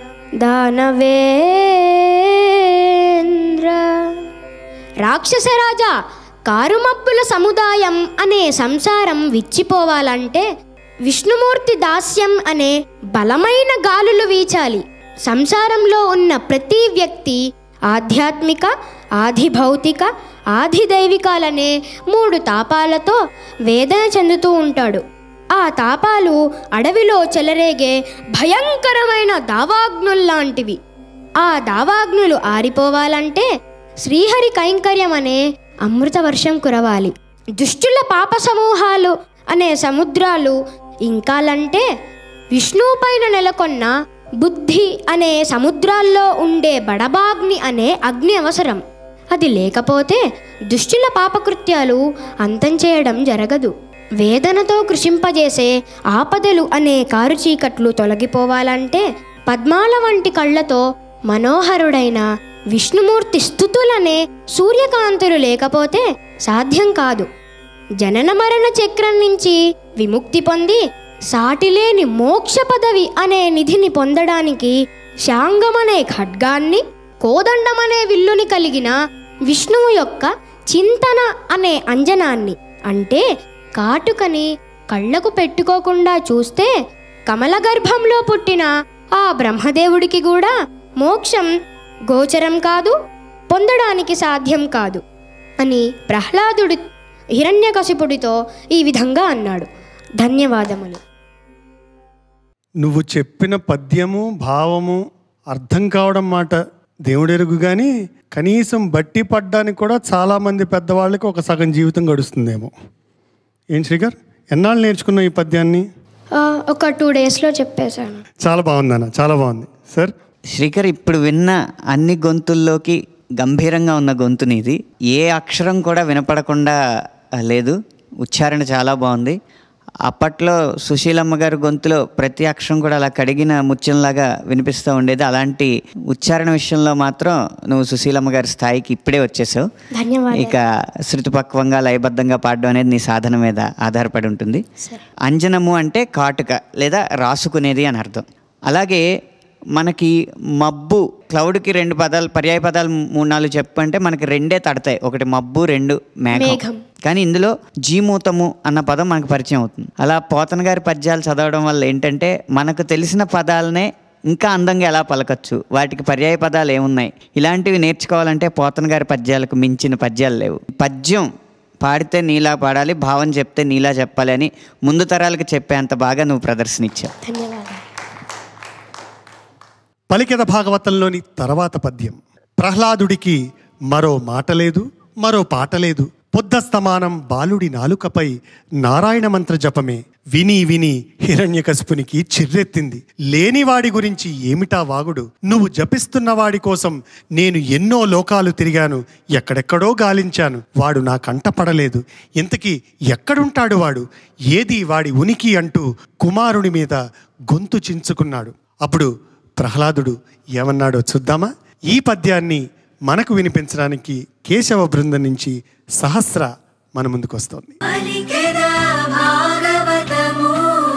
దానవేంద్ర రాక్షసరాజా కారుమబ్బుల సముదాయం అనే సంసారం విచ్చిపోవాలంటే విష్ణుమూర్తి దాస్యం అనే బలమైన గాలులు వీచాలి సంసారంలో ఉన్న ప్రతి వ్యక్తి ఆధ్యాత్మిక ఆధిభౌతిక ఆధిదైవికాలనే మూడు తాపాలతో వేదన చెందుతూ ఉంటాడు ఆ తాపాలు అడవిలో చెలరేగే భయంకరమైన దావాగ్నుల్లాంటివి ఆ దావాగ్నులు ఆరిపోవాలంటే శ్రీహరి కైంకర్యం అనే అమృత వర్షం కురవాలి దుష్టుల పాప సమూహాలు అనే సముద్రాలు ఇంకాలంటే విష్ణువు పైన నెలకొన్న బుద్ధి అనే సముద్రాల్లో ఉండే బడబాగ్ని అనే అగ్ని అవసరం అది లేకపోతే దుష్టుల పాపకృత్యాలు అంతం చేయడం జరగదు వేదనతో కృషింపజేసే ఆపదలు అనే కారు చీకట్లు తొలగిపోవాలంటే పద్మాల వంటి కళ్ళతో మనోహరుడైన విష్ణుమూర్తి స్థుతులనే సూర్యకాంతులు లేకపోతే సాధ్యం కాదు జనన మరణ చక్రం నుంచి విముక్తి పొంది సాటిలేని మోక్ష పదవి అనే నిధిని పొందడానికి శాంగమనే ఖడ్గాన్ని కోదండమనే విల్లుని కలిగిన విష్ణువు యొక్క చింతన అనే అంజనాన్ని అంటే కాటుకని కళ్ళకు పెట్టుకోకుండా చూస్తే కమల గర్భంలో పుట్టిన ఆ బ్రహ్మదేవుడికి కూడా మోక్షం గోచరం కాదు పొందడానికి సాధ్యం కాదు అని ప్రహ్లాదుడు హిరణ్యకశిపుడితో ఈ విధంగా అన్నాడు ధన్యవాదములు నువ్వు చెప్పిన పద్యము భావము అర్థం కావడం మాట దేవుడెరుగు కానీ కనీసం బట్టి పడ్డానికి కూడా చాలామంది పెద్దవాళ్ళకి ఒక సగం జీవితం గడుస్తుందేమో ఏం శ్రీకర్ ఎన్నాళ్ళు నేర్చుకున్నావు ఈ పద్యాన్ని ఆ, ఒక టూ డేస్లో చెప్పేశాను చాలా బాగుంది అన్న చాలా బాగుంది సార్ శ్రీకర్ ఇప్పుడు విన్న అన్ని గొంతుల్లోకి గంభీరంగా ఉన్న గొంతు నీది ఏ అక్షరం కూడా వినపడకుండా ఆ, లేదు ఉచ్చారణ చాలా బాగుంది అప్పట్లో సుశీలమ్మ గారి గొంతులో ప్రతి అక్షరం కూడా అలా కడిగిన ముత్యంలాగా వినిపిస్తూ ఉండేది అలాంటి ఉచ్చారణ విషయంలో మాత్రం నువ్వు సుశీలమ్మ గారి స్థాయికి ఇప్పుడే వచ్చేసావు ధన్యవాదాలు. ఇక శృతిపక్వంగా లయబద్ధంగా పాడడం అనేది నీ సాధన మీద ఆధారపడి ఉంటుంది అంజనము అంటే కాటుక లేదా రాసుకునేది అని అర్థం అలాగే మనకి మబ్బు క్లౌడ్కి రెండు పదాలు పర్యాయ పదాలు మూడు నాలుగు చెప్పంటే మనకి రెండే తడతాయి ఒకటి మబ్బు రెండు మేఘం మేఘం. కానీ ఇందులో జీమూతము అన్న పదం మనకు పరిచయం అవుతుంది అలా పోతన గారి పద్యాలు చదవడం వల్ల ఏంటంటే మనకు తెలిసిన పదాలనే ఇంకా అందంగా ఎలా పలకచ్చు వాటికి పర్యాయ పదాలు ఏమున్నాయి ఇలాంటివి నేర్చుకోవాలంటే పోతన గారి పద్యాలకు మించిన పద్యాలు లేవు పద్యం పాడితే నీలా పాడాలి భావం చెప్తే నీలా చెప్పాలి అని ముందు తరాలకు చెప్పేంత బాగా నువ్వు ప్రదర్శన ఇచ్చావు ధన్యవాదాలు పలికెద భాగవతంలోని తర్వాత పద్యం ప్రహ్లాదుడికి మరో మాట లేదు మరో పాట లేదు పొద్దస్తమానం బాలుడి నాలుకపై నారాయణ మంత్ర జపమే విని విని హిరణ్యకశిపునికి చిర్రెత్తింది లేనివాడి గురించి ఏమిటా వాగుడు నువ్వు జపిస్తున్న వాడి కోసం నేను ఎన్నో లోకాలు తిరిగాను ఎక్కడెక్కడో గాలించాను వాడు నా కంట పడలేదు ఇంతకీ ఎక్కడుంటాడు వాడు ఏది వాడి ఉనికి అంటూ కుమారుని మీద గొంతు చించుకున్నాడు అప్పుడు ప్రహ్లాదుడు ఏమన్నాడో చూద్దామా ఈ పద్యాన్ని మనకు వినిపించడానికి కేశవ బృందం నుంచి సహస్ర మన ముందుకు వస్తోంది పలికెదా భాగవతము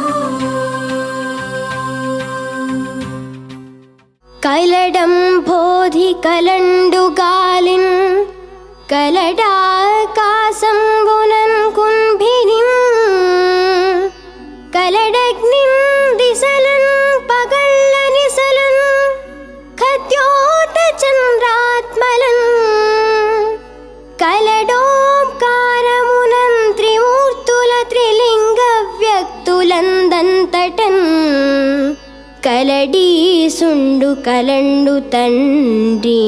కలడం బోధి కలండు గాలిన్ కలడాకాశంబునన్ కుంభినిం కలడగ్నిం దిశలన్ పగళ్ళ నిసలన్ ఖద్యోత చంద్రాత్మలన్ కలడోంకారమునం త్రిమూర్తుల త్రిలింగ వ్యక్తులందంతటన్ కలడీసుండు కలండు తండ్రి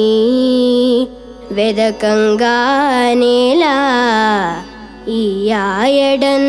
వెదకంగా నేలా ఈయాయడన్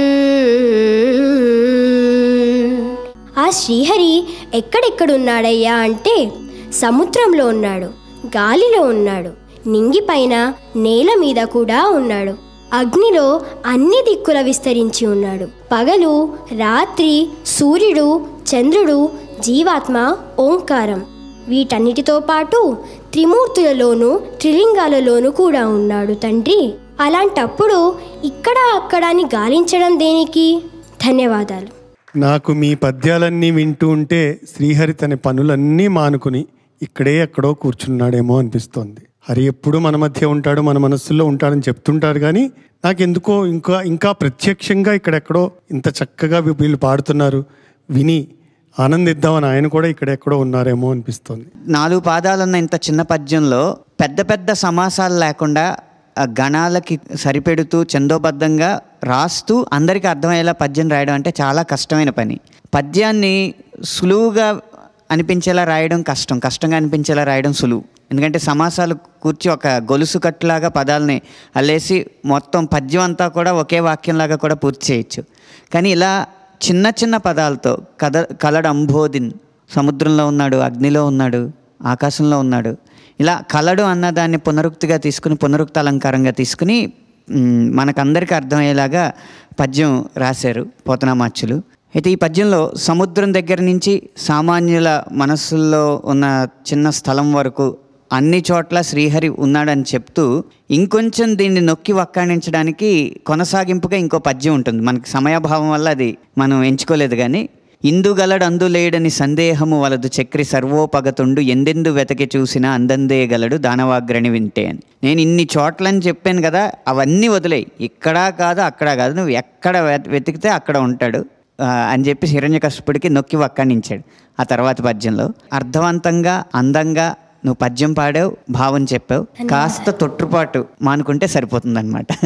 ఆ శ్రీహరి ఎక్కడెక్కడున్నాడయ్యా అంటే సముద్రంలో ఉన్నాడు గాలిలో ఉన్నాడు నింగిపైన నేల మీద కూడా ఉన్నాడు అగ్నిలో అన్ని దిక్కుల విస్తరించి ఉన్నాడు పగలు రాత్రి సూర్యుడు చంద్రుడు జీవాత్మ ఓంకారం వీటన్నిటితో పాటు త్రిమూర్తులలోనూ త్రిలింగాలలోనూ కూడా ఉన్నాడు తండ్రి అలాంటప్పుడు ఇక్కడ అక్కడ అని గాలించడం దేనికి ధన్యవాదాలు నాకు మీ పద్యాలన్నీ వింటూ ఉంటే శ్రీహరి తన పనులన్నీ మానుకుని ఇక్కడే ఎక్కడో కూర్చున్నాడేమో అనిపిస్తోంది హరి ఎప్పుడు మన మధ్య ఉంటాడు మన మనస్సులో ఉంటాడని చెప్తుంటారు కానీ నాకెందుకో ఇంకా ఇంకా ప్రత్యక్షంగా ఇక్కడెక్కడో ఇంత చక్కగా వీ- వీళ్ళు పాడుతున్నారు విని ఆనందిద్దామని ఆయన కూడా ఇక్కడెక్కడో ఉన్నారేమో అనిపిస్తోంది నాలుగు పాదాలున్న ఇంత చిన్న పద్యంలో పెద్ద పెద్ద సమాసాలు లేకుండా ఆ గణాలకి సరిపెడుతూ చందోబద్ధంగా రాస్తూ అందరికీ అర్థమయ్యేలా పద్యం రాయడం అంటే చాలా కష్టమైన పని పద్యాన్ని సులువుగా అనిపించేలా రాయడం కష్టం కష్టంగా అనిపించేలా రాయడం సులువు ఎందుకంటే సమాసాలు కూర్చి ఒక గొలుసు కట్టులాగా పదాలని అల్లేసి మొత్తం పద్యం అంతా కూడా ఒకే వాక్యంలాగా కూడా పూర్తి చేయొచ్చు కానీ ఇలా చిన్న చిన్న పదాలతో కథ కలడు అంబోదిన్ సముద్రంలో ఉన్నాడు అగ్నిలో ఉన్నాడు ఆకాశంలో ఉన్నాడు ఇలా కలడు అన్న దాన్ని పునరుక్తిగా తీసుకుని పునరుక్త అలంకారంగా తీసుకుని మ్, మనకందరికీ అర్థమయ్యేలాగా పద్యం రాశారు పోతనామాచ్యులు అయితే ఈ పద్యంలో సముద్రం దగ్గర నుంచి సామాన్యుల మనస్సుల్లో ఉన్న చిన్న స్థలం వరకు అన్ని చోట్ల శ్రీహరి ఉన్నాడని చెప్తూ ఇంకొంచెం దీన్ని నొక్కి వక్కాణించడానికి కొనసాగింపుగా ఇంకో పద్యం ఉంటుంది మనకి సమయాభావం వల్ల అది మనం ఎంచుకోలేదు కానీ ఇందుగలడు అందులేడని సందేహము వలదు చక్రి సర్వోపగతుండు ఎందెందు వెతకి చూసినా అందందే గలడు దానవాగ్రణి వింటే అని నేను ఇన్ని చోట్లని చెప్పాను కదా అవన్నీ వదిలేయి ఇక్కడా కాదు అక్కడ కాదు నువ్వు ఎక్కడ వెత- వెతికితే అక్కడ ఉంటాడు ఆ, అని చెప్పి హిరణ్యకశిపుడికి నొక్కి వక్కాణించాడు ఆ తర్వాత పద్యంలో అర్థవంతంగా అందంగా నువ్వు పద్యం పాడావు భావం చెప్పావు కాస్త తొట్టుపాటు మానుకుంటే సరిపోతుందన్నమాట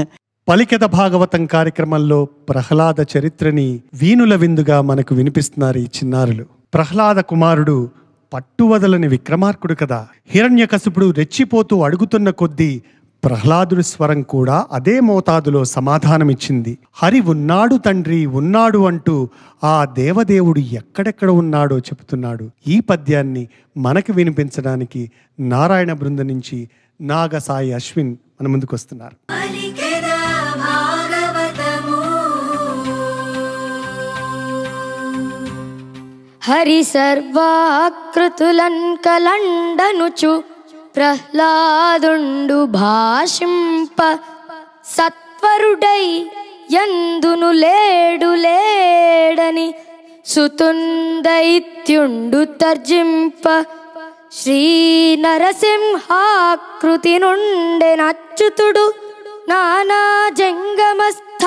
పలికెద భాగవతం కార్యక్రమంలో ప్రహ్లాద చరిత్రని వీణుల విందుగా మనకు వినిపిస్తున్నారు ఈ చిన్నారులు ప్రహ్లాద కుమారుడు పట్టువదలని విక్రమార్కుడు కదా హిరణ్యకశిపుడు రెచ్చిపోతూ అడుగుతున్న కొద్దీ ప్రహ్లాదుడి స్వరం కూడా అదే మోతాదులో సమాధానమిచ్చింది హరి ఉన్నాడు తండ్రి ఉన్నాడు అంటూ ఆ దేవదేవుడు ఎక్కడెక్కడ ఉన్నాడో చెబుతున్నాడు ఈ పద్యాన్ని మనకు వినిపించడానికి నారాయణ బృందం నుంచి నాగసాయి అశ్విన్ మన ముందుకు వస్తున్నారు పలికెద భాగవతము హరి సర్వాకృతులన్ కలండనుచు ప్రహ్లాదుండు భాషింప సత్వరుడై ఎందును లేడు లేడని సుతుందైత్యుండు తర్జింప శ్రీ నరసింహాకృతి నుండే నచ్చుతుడు నానా జంగమ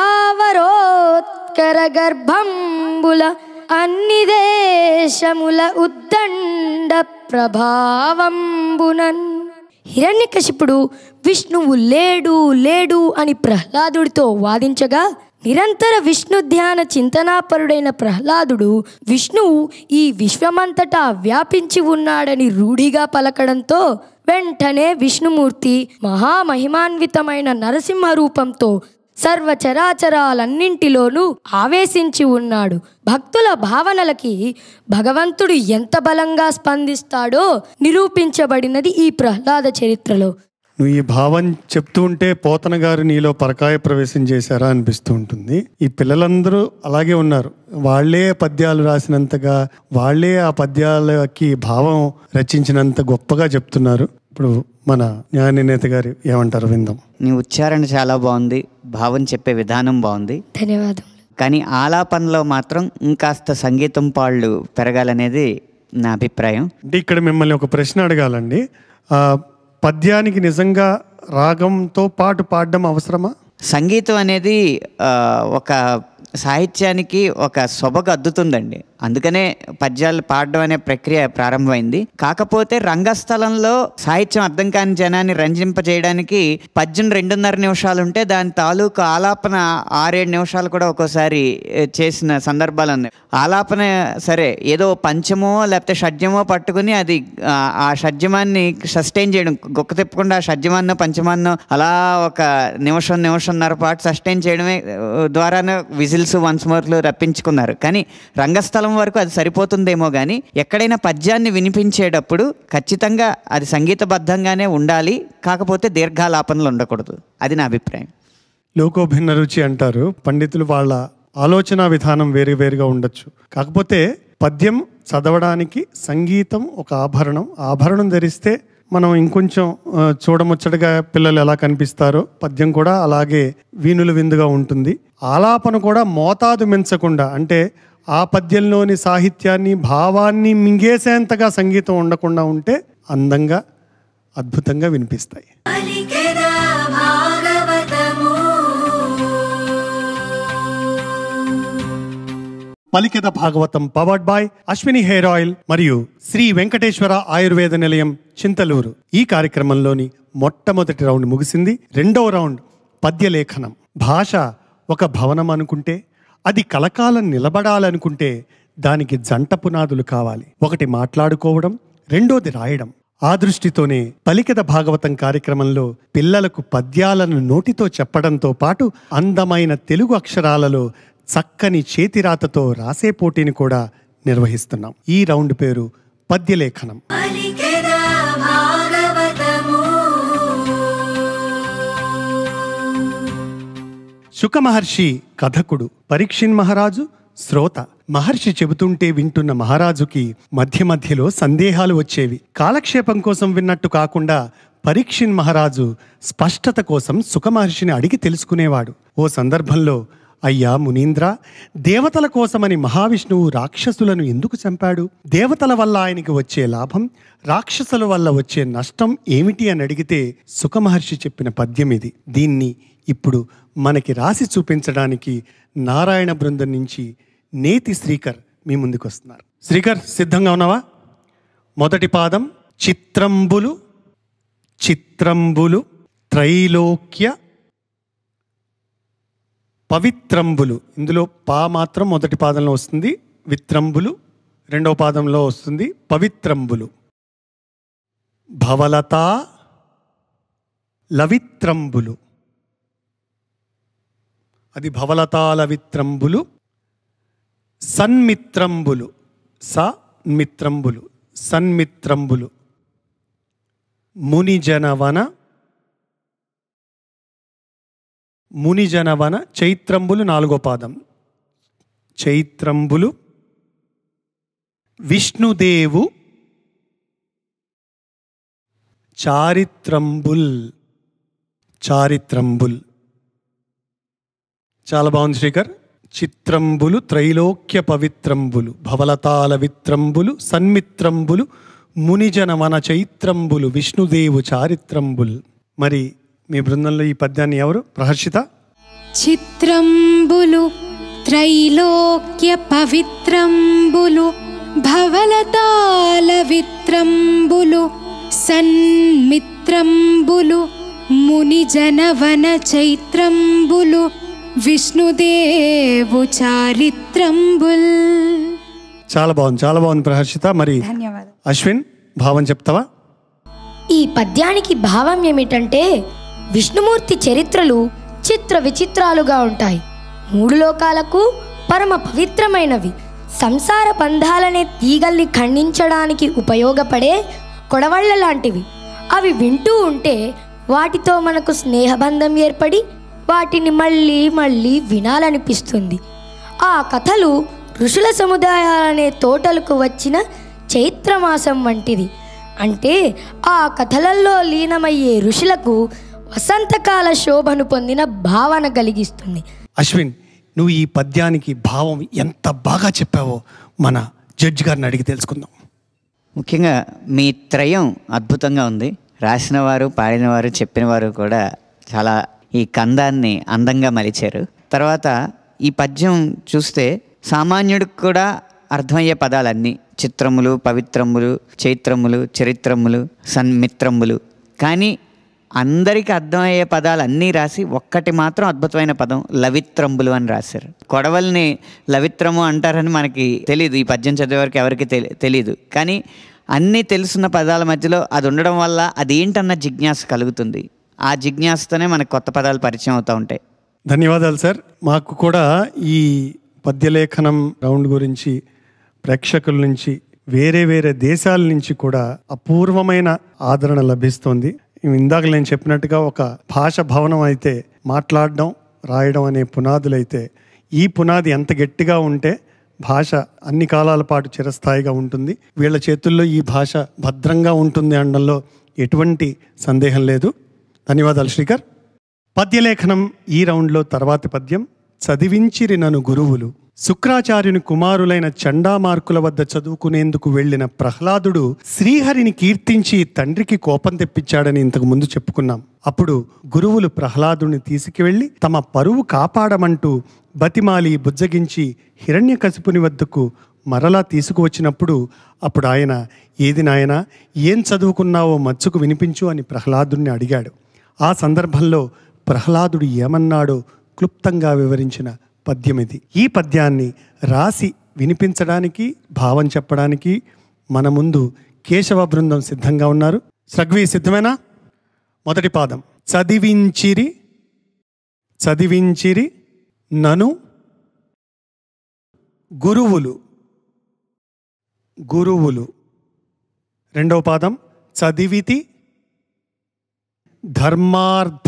స్థావరోత్కర గర్భంబుల అన్ని దేశముల ఉద్దండ ప్రభావంబునన్ హిరణ్యకశిపుడు విష్ణువు లేడు లేడు అని ప్రహ్లాదుడితో వాదించగా నిరంతర విష్ణు ధ్యాన చింతనాపరుడైన ప్రహ్లాదుడు విష్ణువు ఈ విశ్వమంతటా వ్యాపించి ఉన్నాడని రూఢిగా పలకడంతో వెంటనే విష్ణుమూర్తి మహామహిమాన్వితమైన నరసింహ రూపంతో సర్వచరాచరాలన్నింటిలోనూ ఆవేశించి ఉన్నాడు భక్తుల భావనలకి భగవంతుడు ఎంత బలంగా స్పందిస్తాడో నిరూపించబడినది ఈ ప్రహ్లాద చరిత్రలో నువ్వు ఈ భావం చెప్తూ ఉంటే పోతన గారు నీలో పరకాయ ప్రవేశం చేశారా అనిపిస్తూ ఉంటుంది ఈ పిల్లలందరూ అలాగే ఉన్నారు వాళ్ళే పద్యాలు రాసినంతగా వాళ్ళే ఆ పద్యాలకి భావం రచించినంత గొప్పగా చెప్తున్నారు ఇప్పుడు మన న్యాయ నిర్ణేత గారు ఏమంటారు విందాం నీ ఉచ్చారణ చాలా బాగుంది భావం చెప్పే విధానం బాగుంది ధన్యవాదం కానీ ఆలాపనలో మాత్రం ఇంకాస్త సంగీతం పాళ్ళు పెరగాలనేది నా అభిప్రాయం అంటే ఇక్కడ మిమ్మల్ని ఒక ప్రశ్న అడగాలండి ఆ, పద్యానికి నిజంగా రాగంతో పాటు పాడడం అవసరమా సంగీతం అనేది ఆ, ఒక సాహిత్యానికి ఒక సొబగు అద్దుతుందండి అందుకనే పద్యాలు పాడడం అనే ప్రక్రియ ప్రారంభమైంది కాకపోతే రంగస్థలంలో సాహిత్యం అర్థం కాని జనాన్ని రంజింపజేయడానికి పద్యం రెండున్నర నిమిషాలు ఉంటే దాని తాలూకు ఆలాపన ఆరేడు నిమిషాలు కూడా ఒక్కోసారి ఏ, చేసిన సందర్భాలు ఉన్నాయి ఆలాపన సరే ఏదో పంచమో లేకపోతే షడ్జమో పట్టుకుని అది ఆ, ఆ షడ్జమాన్ని సస్టైన్ చేయడం గొక్క తిప్పకుండా ఆ షడ్జమాన్నో పంచమాన్నో అలా ఒక నిమిషం నిమిషంన్నర పాటు సస్టైన్ చేయడమే ఆ, ద్వారానే విజిల్స్ వన్స్ మోర్లు రప్పించుకున్నారు కానీ రంగస్థలం వరకు అది సరిపోతుందేమో కానీ ఎక్కడైనా పద్యాన్ని వినిపించేటప్పుడు ఖచ్చితంగా అది సంగీతబద్ధంగానే ఉండాలి కాకపోతే దీర్ఘాలాపనలు ఉండకూడదు అది నా అభిప్రాయం లోకోభిన్న రుచి అంటారు పండితులు వాళ్ళ ఆలోచన విధానం వేరు వేరుగా ఉండొచ్చు కాకపోతే పద్యం చదవడానికి సంగీతం ఒక ఆభరణం ఆభరణం ధరిస్తే మనం ఇంకొంచెం ఆ, చూడముచ్చటగా పిల్లలు ఎలా కనిపిస్తారో పద్యం కూడా అలాగే వీణుల విందుగా ఉంటుంది ఆలాపన కూడా మోతాదు మించకుండా అంటే ఆ పద్యంలోని సాహిత్యాన్ని భావాన్ని మింగేసేంతగా సంగీతం ఉండకుండా ఉంటే అందంగా అద్భుతంగా వినిపిస్తాయి పలికెద భాగవతము పలికెద Bhagavatam powered by Ashwini hair oil మరియు శ్రీ వెంకటేశ్వర ఆయుర్వేద నిలయం చింతలూరు ఈ కార్యక్రమంలోని మొట్టమొదటి రౌండ్ ముగిసింది రెండవ రౌండ్ పద్యలేఖనం భాష ఒక భవనం అనుకుంటే అది కలకాలం నిలబడాలనుకుంటే దానికి జంట పునాదులు కావాలి ఒకటి మాట్లాడుకోవడం రెండోది రాయడం ఆ దృష్టితోనే పలికెద భాగవతం కార్యక్రమంలో పిల్లలకు పద్యాలను నోటితో చెప్పడంతో పాటు అందమైన తెలుగు అక్షరాలలో చక్కని చేతిరాతతో రాసే పోటీని కూడా నిర్వహిస్తున్నాం ఈ రౌండ్ పేరు పద్యలేఖనం పలికెద భాగవతము శుక మహర్షి కథకుడు పరీక్షిన్ మహారాజు శ్రోత మహర్షి చెబుతుంటే వింటున్న మహారాజుకి మధ్య మధ్యలో సందేహాలు వచ్చేవి కాలక్షేపం కోసం విన్నట్టు కాకుండా పరీక్షిన్ మహారాజు స్పష్టత కోసం సుఖ మహర్షిని అడిగి తెలుసుకునేవాడు ఓ సందర్భంలో అయ్యా మునీంద్ర దేవతల కోసమని మహావిష్ణువు రాక్షసులను ఎందుకు చంపాడు దేవతల వల్ల ఆయనకి వచ్చే లాభం రాక్షసుల వల్ల వచ్చే నష్టం ఏమిటి అని అడిగితే సుఖమహర్షి చెప్పిన పద్యం ఇది దీన్ని ఇప్పుడు మనకి రాసి చూపించడానికి నారాయణ బృందం నుంచి నేతి శ్రీకర్ మీ ముందుకు వస్తున్నారు శ్రీకర్ సిద్ధంగా ఉన్నావా మొదటి పాదం చిత్రంబులు చిత్రంబులు త్రైలోక్య పవిత్రంబులు ఇందులో పా మాత్రం మొదటి పాదంలో వస్తుంది విత్రంబులు రెండవ పాదంలో వస్తుంది పవిత్రంబులు భవలత లవిత్రంబులు అది భవలతాలవిత్రంబులు సన్మిత్రంబులు స మిత్రంబులు సన్మిత్రంబులు మునిజనవన మునిజనవన చైత్రంబులు నాలుగో పాదం చైత్రంబులు విష్ణుదేవు చారిత్రంబుల్ చారిత్రంబుల్ చాలా బాగుంది శ్రీకర్ చిత్రంబులు త్రైలోక్య పవిత్రంబులు భవలతాల విత్రంబులు సన్మిత్రంబులు మునిజన మన చైత్రంబులు విష్ణుదేవు చారిత్రంబుల్ మరి మీ బృందంలో ఈ పద్యాన్ని ఎవరు ప్రహర్షిత చిత్రంబులు త్రైలోక్య పవిత్రంబులు భవలతాల విత్రంబులు సన్మిత్రంబులు మునిజనవన చైత్రంబులు విష్ణుదేవు చారిత్రంబుల్ చాలా బాగుంది చాలా బాగుంది ప్రహర్షిత మరి ధన్యవాదాలు అశ్విన్ భావం చెప్తావా ఈ పద్యానికి భావం ఏమిటంటే విష్ణుమూర్తి చరిత్రలు చిత్ర విచిత్రాలుగా ఉంటాయి మూడు లోకాలకు పరమ పవిత్రమైనవి సంసార బంధాలనే తీగల్ని ఖండించడానికి ఉపయోగపడే కొడవళ్ళ లాంటివి అవి వింటూ ఉంటే వాటితో మనకు స్నేహబంధం ఏర్పడి వాటిని మళ్ళీ మళ్ళీ వినాలనిపిస్తుంది ఆ కథలు ఋషుల సముదాయాలనే తోటలకు వచ్చిన చైత్రమాసం వంటిది అంటే ఆ కథలల్లో లీనమయ్యే ఋషులకు వసంతకాల శోభను పొందిన భావన కలిగిస్తుంది అశ్విన్ నువ్వు ఈ పద్యానికి భావం ఎంత బాగా చెప్పావో మన జడ్జి గారిని అడిగి తెలుసుకుందాం ముఖ్యంగా మీ త్రయం అద్భుతంగా ఉంది రాసిన వారు పాడినవారు చెప్పినవారు కూడా చాలా ఈ కందాన్ని అందంగా మలిచారు తర్వాత ఈ పద్యం చూస్తే సామాన్యుడికి కూడా అర్థమయ్యే పదాలన్నీ చిత్రములు పవిత్రములు చైత్రములు చరిత్రములు సన్మిత్రములు కానీ అందరికీ అర్థమయ్యే పదాలు అన్నీ రాసి ఒక్కటి మాత్రం అద్భుతమైన పదం లవిత్రంబులు అని రాశారు కొడవల్ని లవిత్రము అంటారని మనకి తెలియదు ఈ పద్యం చదివేవారికి ఎవరికి తెలి తెలియదు కానీ అన్నీ తెలుసున్న పదాల మధ్యలో అది ఉండడం వల్ల అది ఏంటన్న జిజ్ఞాస కలుగుతుంది ఆ జిజ్ఞాసతోనే మనకు కొత్త పదాలు పరిచయం అవుతూ ఉంటాయి ధన్యవాదాలు సార్ మాకు కూడా ఈ పద్యలేఖనం రౌండ్ గురించి ప్రేక్షకుల నుంచి వేరే వేరే దేశాల నుంచి కూడా అపూర్వమైన ఆదరణ లభిస్తోంది ఇందాక నేను చెప్పినట్టుగా ఒక భాష భవనం అయితే మాట్లాడడం రాయడం అనే పునాదులైతే ఈ పునాది ఎంత గట్టిగా ఉంటే భాష అన్ని కాలాల పాటు చిరస్థాయిగా ఉంటుంది వీళ్ళ చేతుల్లో ఈ భాష భద్రంగా ఉంటుంది అనడంలో ఎటువంటి సందేహం లేదు ధన్యవాదాలు శ్రీకర్ పద్యలేఖనం ఈ రౌండ్లో తర్వాతి పద్యం చదివించిరి నను గురువులు శుక్రాచార్యుని కుమారులైన చండామార్కుల వద్ద చదువుకునేందుకు వెళ్ళిన ప్రహ్లాదుడు శ్రీహరిని కీర్తించి తండ్రికి కోపం తెప్పించాడని ఇంతకు ముందు చెప్పుకున్నాం అప్పుడు గురువులు ప్రహ్లాదుని తీసుకువెళ్ళి తమ పరువు కాపాడమంటూ బతిమాలి బుజ్జగించి హిరణ్యకశిపుని వద్దకు మరలా తీసుకువచ్చినప్పుడు అప్పుడు ఆయన ఏది నాయనా ఏం చదువుకున్నావో మచ్చుకు వినిపించు అని ప్రహ్లాదుని అడిగాడు ఆ సందర్భంలో ప్రహ్లాదుడు ఏమన్నాడో క్లుప్తంగా వివరించిన పద్యం ఇది ఈ పద్యాన్ని రాసి వినిపించడానికి భావం చెప్పడానికి మన ముందు కేశవ బృందం సిద్ధంగా ఉన్నారు సగ్వి సిద్ధమేనా మొదటి పాదం చదివించిరి చదివించిరి నను గురువులు గురువులు రెండవ పాదం చదివితి ధర్మార్థ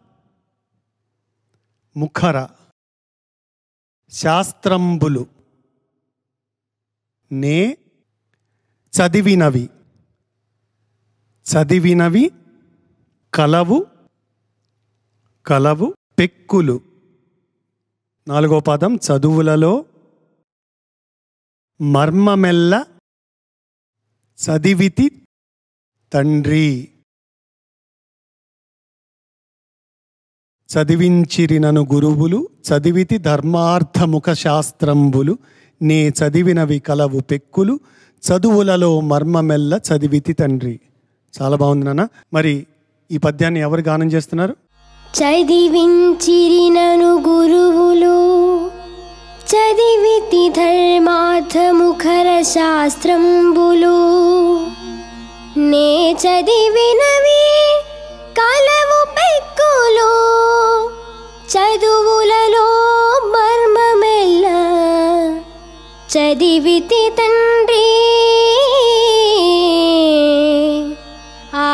ముఖర శాస్త్రంబులు నే చదివినవి చదివినవి కలవు కలవు పెక్కులు నాలుగో పదం చదువులలో మర్మమెల్ల చదివితి తండ్రి చదివించిరినను గురువులు చదివితి ధర్మార్థముఖ శాస్త్రంబులు నే చదివినవి కలవు పెక్కులు చదువులలో మర్మమెల్ల చదివితి తండ్రి చాలా బాగుంది నాన్న మరి ఈ పద్యాన్ని ఎవరు గానం చేస్తున్నారు చదివించిరినను గురువులు చదివితి ధర్మార్థముఖర శాస్త్రంబులు నే చదివినవి కలవు పెక్కులు చదువులలో మర్మమెల్ల చదివితి తండ్రి ఆ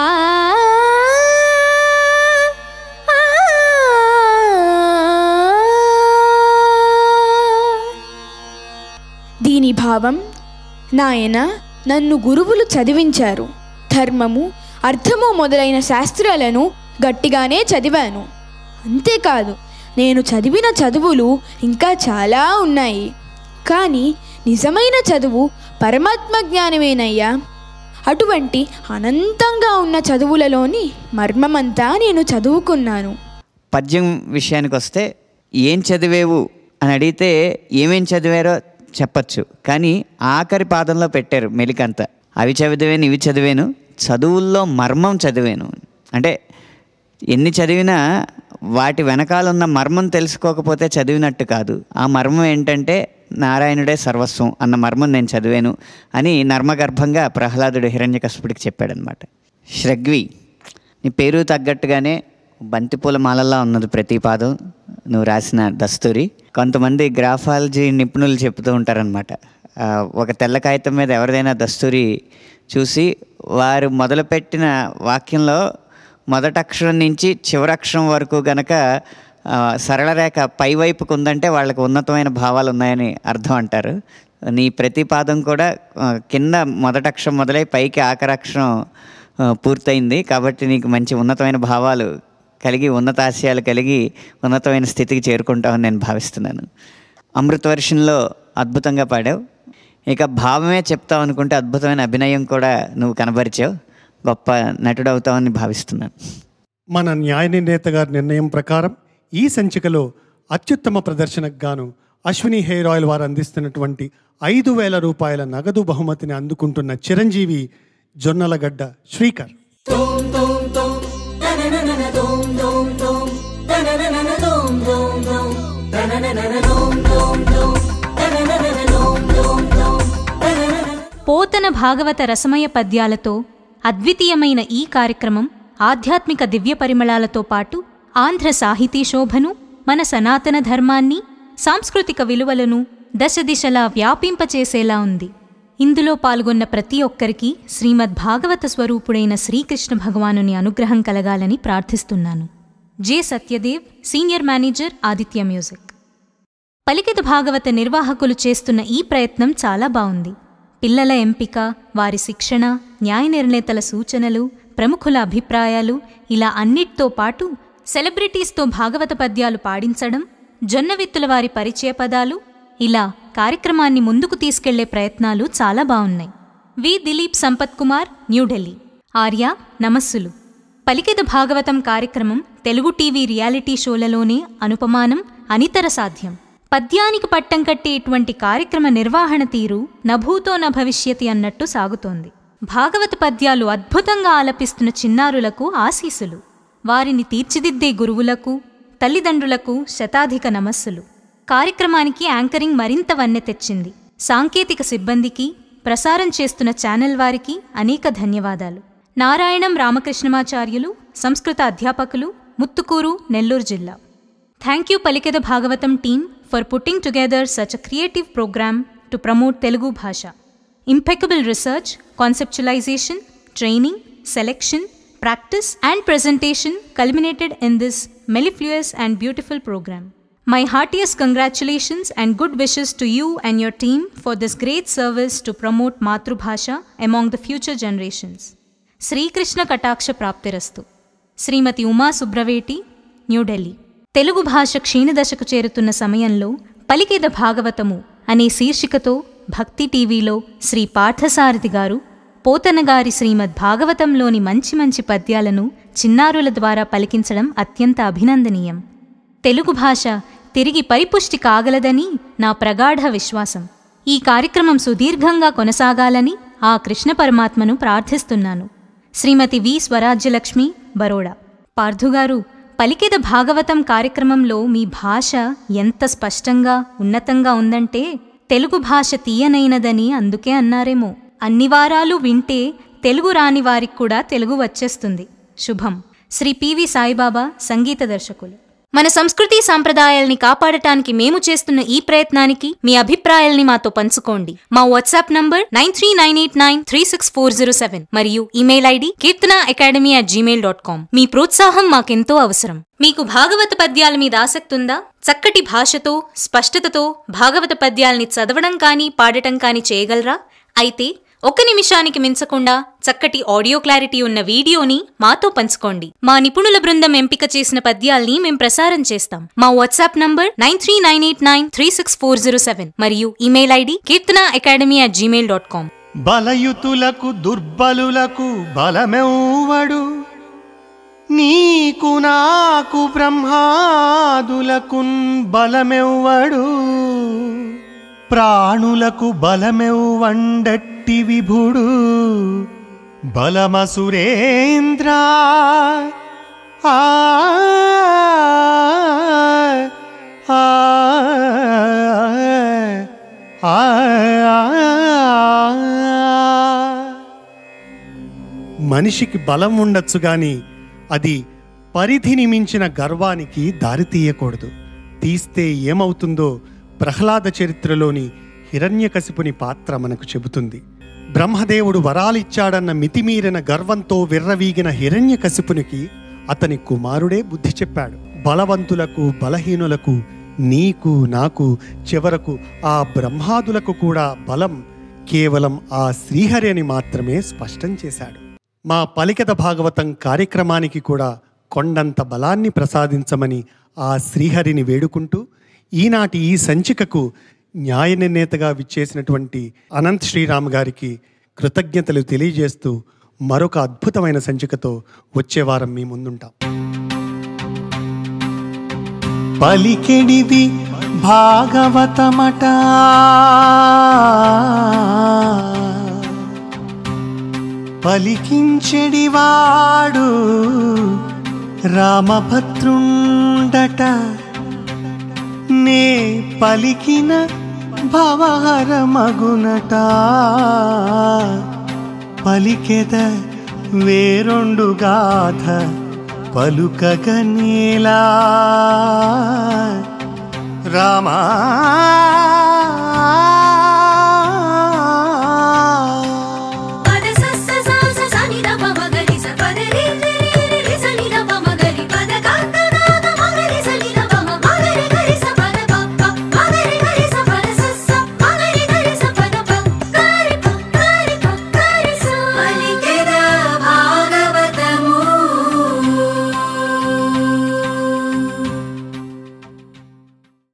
దీని భావం నాయన నన్ను గురువులు చదివించారు ధర్మము అర్థము మొదలైన శాస్త్రాలను గట్టిగానే చదివాను అంతేకాదు నేను చదివిన చదువులు ఇంకా చాలా ఉన్నాయి కానీ నిజమైన చదువు పరమాత్మ జ్ఞానమేనయ్యా అటువంటి అనంతంగా ఉన్న చదువులలోని మర్మమంతా నేను చదువుకున్నాను పద్యం విషయానికి వస్తే ఏం చదివేవు అని అడిగితే ఏమేం చదివారో చెప్పచ్చు కానీ ఆఖరి పాదంలో పెట్టారు మెలికంత అవి చదివాను ఇవి చదివాను చదువుల్లో మర్మం చదివాను అంటే ఎన్ని చదివినా వాటి వెనకాల ఉన్న మర్మం తెలుసుకోకపోతే చదివినట్టు కాదు ఆ మర్మం ఏంటంటే నారాయణుడే సర్వస్వం అన్న మర్మం నేను చదివాను అని నర్మగర్భంగా ప్రహ్లాదుడు హిరణ్యకశపుడికి చెప్పాడనమాట శ్రగ్వి నీ పేరు తగ్గట్టుగానే బంతిపూల మాలల్లా ఉన్నది ప్రతి పాదం నువ్వు రాసిన దస్తూరి కొంతమంది గ్రాఫాలజీ నిపుణులు చెప్తూ ఉంటారనమాట ఆ, ఒక తెల్ల కాగితం మీద ఎవరిదైనా దస్తూరి చూసి వారు మొదలుపెట్టిన వాక్యంలో మొదటి అక్షరం నుంచి చివరి అక్షరం వరకు గనక ఆ, సరళ రేఖ పై వైపుకు ఉందంటే వాళ్ళకి ఉన్నతమైన భావాలు ఉన్నాయని అర్థం అంటారు నీ ప్రతి పాదం కూడా ఆ, కింద మొదటి అక్షరం మొదలై పైకి ఆఖరి అక్షరం ఆ, పూర్తయింది కాబట్టి నీకు మంచి ఉన్నతమైన భావాలు కలిగి ఉన్నతాశయాలు కలిగి ఉన్నతమైన స్థితికి చేరుకుంటావని నేను భావిస్తున్నాను అమృత వర్షంలో అద్భుతంగా పాడావు ఇక భావమే చెప్తావు అనుకుంటే అద్భుతమైన అభినయం కూడా నువ్వు కనబరిచావు గొప్ప నటుడు అవుతావని భావిస్తున్నాను మన న్యాయ నిర్ణేత గారి నిర్ణయం ప్రకారం ఈ సంచికలో అత్యుత్తమ ప్రదర్శనకు గాను అశ్విని హెయిర్ ఆయిల్ వారు అందిస్తున్నటువంటి ఐదు వేల రూపాయల నగదు బహుమతిని అందుకుంటున్న చిరంజీవి జొన్నలగడ్డ శ్రీకర్ పోతన భాగవత రసమయ పద్యాలతో అద్వితీయమైన ఈ కార్యక్రమం ఆధ్యాత్మిక దివ్య పరిమళాలతో పాటు ఆంధ్ర సాహితీ శోభను మన సనాతన ధర్మాన్ని సాంస్కృతిక విలువలను దశ దిశలా వ్యాపింపచేసేలా ఉంది ఇందులో పాల్గొన్న ప్రతి ఒక్కరికి శ్రీమద్ భాగవత స్వరూపుడైన శ్రీకృష్ణ భగవానుని అనుగ్రహం కలగాలని ప్రార్థిస్తున్నాను J Satyadev senior manager Aditya music పలికిత భాగవత నిర్వాహకులు చేస్తున్న ఈ ప్రయత్నం చాలా బావుంది పిల్లల ఎంపిక వారి శిక్షణ న్యాయ నిర్ణేతల సూచనలు ప్రముఖుల అభిప్రాయాలు ఇలా అన్నిటితో పాటు సెలబ్రిటీస్తో భాగవత పద్యాలు పాడించడం జొన్నవిత్తుల వారి పరిచయ పదాలు ఇలా కార్యక్రమాన్ని ముందుకు తీసుకెళ్లే ప్రయత్నాలు చాలా బావున్నాయి వి దిలీప్ సంపత్ కుమార్ న్యూఢిల్లీ ఆర్య నమస్సులు పలికిత భాగవతం కార్యక్రమం తెలుగు టీవీ రియాలిటీ షోలలోనే అనుపమానం అనితర సాధ్యం పద్యానికి పట్టం కట్టే ఇటువంటి కార్యక్రమ నిర్వహణ తీరు నభూతో న భవిష్యతి అన్నట్టు సాగుతోంది భాగవత పద్యాలు అద్భుతంగా ఆలపిస్తున్న చిన్నారులకు ఆశీసులు వారిని తీర్చిదిద్దే గురువులకు తల్లిదండ్రులకు శతాధిక నమస్సులు కార్యక్రమానికి యాంకరింగ్ మరింత వన్నె తెచ్చింది సాంకేతిక సిబ్బందికి ప్రసారం చేస్తున్న ఛానల్ వారికి అనేక ధన్యవాదాలు నారాయణం రామకృష్ణమాచార్యులు సంస్కృత అధ్యాపకులు ముత్తుకూరు నెల్లూరు జిల్లా thank you Palikeda Bhagavatam team for putting together such a creative program to promote Telugu భాష impeccable research, conceptualization, training, selection, practice, and presentation culminated in this mellifluous and beautiful program. My heartiest congratulations and good wishes to you and your team for this great service to promote Matrubhasha among the future generations. Srikrishna కటాక్ష ప్రాప్తిరస్తు శ్రీమతి ఉమా సుబ్రవేటి న్యూఢిల్లీ తెలుగు భాష క్షీణదశకు చేరుతున్న సమయంలో పలికేద భాగవతము అనే శీర్షికతో భక్తి టీవీలో శ్రీ పార్థసారథి గారు పోతనగారి శ్రీమద్ భాగవతంలోని మంచి మంచి పద్యాలను చిన్నారుల ద్వారా పలికించడం అత్యంత అభినందనీయం తెలుగు భాష తిరిగి పరిపుష్టి కాగలదని నా ప్రగాఢ విశ్వాసం ఈ కార్యక్రమం సుదీర్ఘంగా కొనసాగాలని ఆ కృష్ణ పరమాత్మను ప్రార్థిస్తున్నాను శ్రీమతి వి స్వరాజ్యలక్ష్మి బరోడా పార్థుగారు పలికెద భాగవతం కార్యక్రమంలో మీ భాష ఎంత స్పష్టంగా ఉన్నతంగా ఉందంటే తెలుగు భాష తీయనైనదని అందుకే అన్నారేమో అన్ని వారాలు వింటే తెలుగు రాని వారికి కూడా తెలుగు వచ్చేస్తుంది శుభం శ్రీ పివి సాయిబాబా సంగీత దర్శకులు మన సంస్కృతి సాంప్రదాయాల్ని కాపాడటానికి మేము చేస్తున్న ఈ ప్రయత్నానికి మీ అభిప్రాయాల్ని మాతో పంచుకోండి మా WhatsApp number nine three nine eight nine three six four zero seven మరియు email ID Keerthana academy at Gmail dot com మీ ప్రోత్సాహం మాకెంతో అవసరం మీకు భాగవత పద్యాల మీద ఆసక్తి ఉందా చక్కటి భాషతో స్పష్టతతో భాగవత పద్యాల్ని చదవడం కానీ పాడటం కానీ చేయగలరా అయితే ఒక్క నిమిషానికి మించకుండా చక్కటి ఆడియో క్లారిటీ ఉన్న వీడియోని మాతో పంచుకోండి మా నిపుణుల బృందం ఎంపిక చేసిన పద్యాల్ని మేం ప్రసారం చేస్తాం మా WhatsApp number nine three nine eight nine three six four zero seven మరియు email ID Keerthana academy at Gmail dot com బలయుతులకు దుర్బలులకు బలమెవ్వడు నీకు నాకు బ్రహ్మాదులకున్ బలమెవ్వడు ప్రాణులకు బలమెవ్వండట్టి విభుడు బలమసురేంద్ర ఆ ఆ ఆ మనిషికి బలం ఉండొచ్చు గాని అది పరిధిని మించిన గర్వానికి దారి తీయకూడదు తీస్తే ఏమవుతుందో ప్రహ్లాద చరిత్రలోని హిరణ్యకశిపుని పాత్ర మనకు చెబుతుంది బ్రహ్మదేవుడు వరాలిచ్చాడన్న మితిమీరిన గర్వంతో విర్రవీగిన హిరణ్యకశిపునికి అతని కుమారుడే బుద్ధి చెప్పాడు బలవంతులకు బలహీనులకు నీకు నాకు చివరకు ఆ బ్రహ్మాదులకు కూడా బలం కేవలం ఆ శ్రీహరి అని మాత్రమే స్పష్టం చేశాడు మా పలికత భాగవతం కార్యక్రమానికి కూడా కొండంత బలాన్ని ప్రసాదించమని ఆ శ్రీహరిని వేడుకుంటూ ఈనాటి ఈ సంచికకు న్యాయ నిర్ణేతగా విచ్చేసినటువంటి అనంత్ శ్రీరామ్ గారికి కృతజ్ఞతలు తెలియజేస్తూ మరొక అద్భుతమైన సంచికతో వచ్చే వారం మీ ముందుంటాం పలికెడిది భాగవతమట పలికించెడివాడు రామభద్రుండట నే పలికిన భవహర మగునట పలికెద వేరొండు గాథ పలుకగనేలా రామా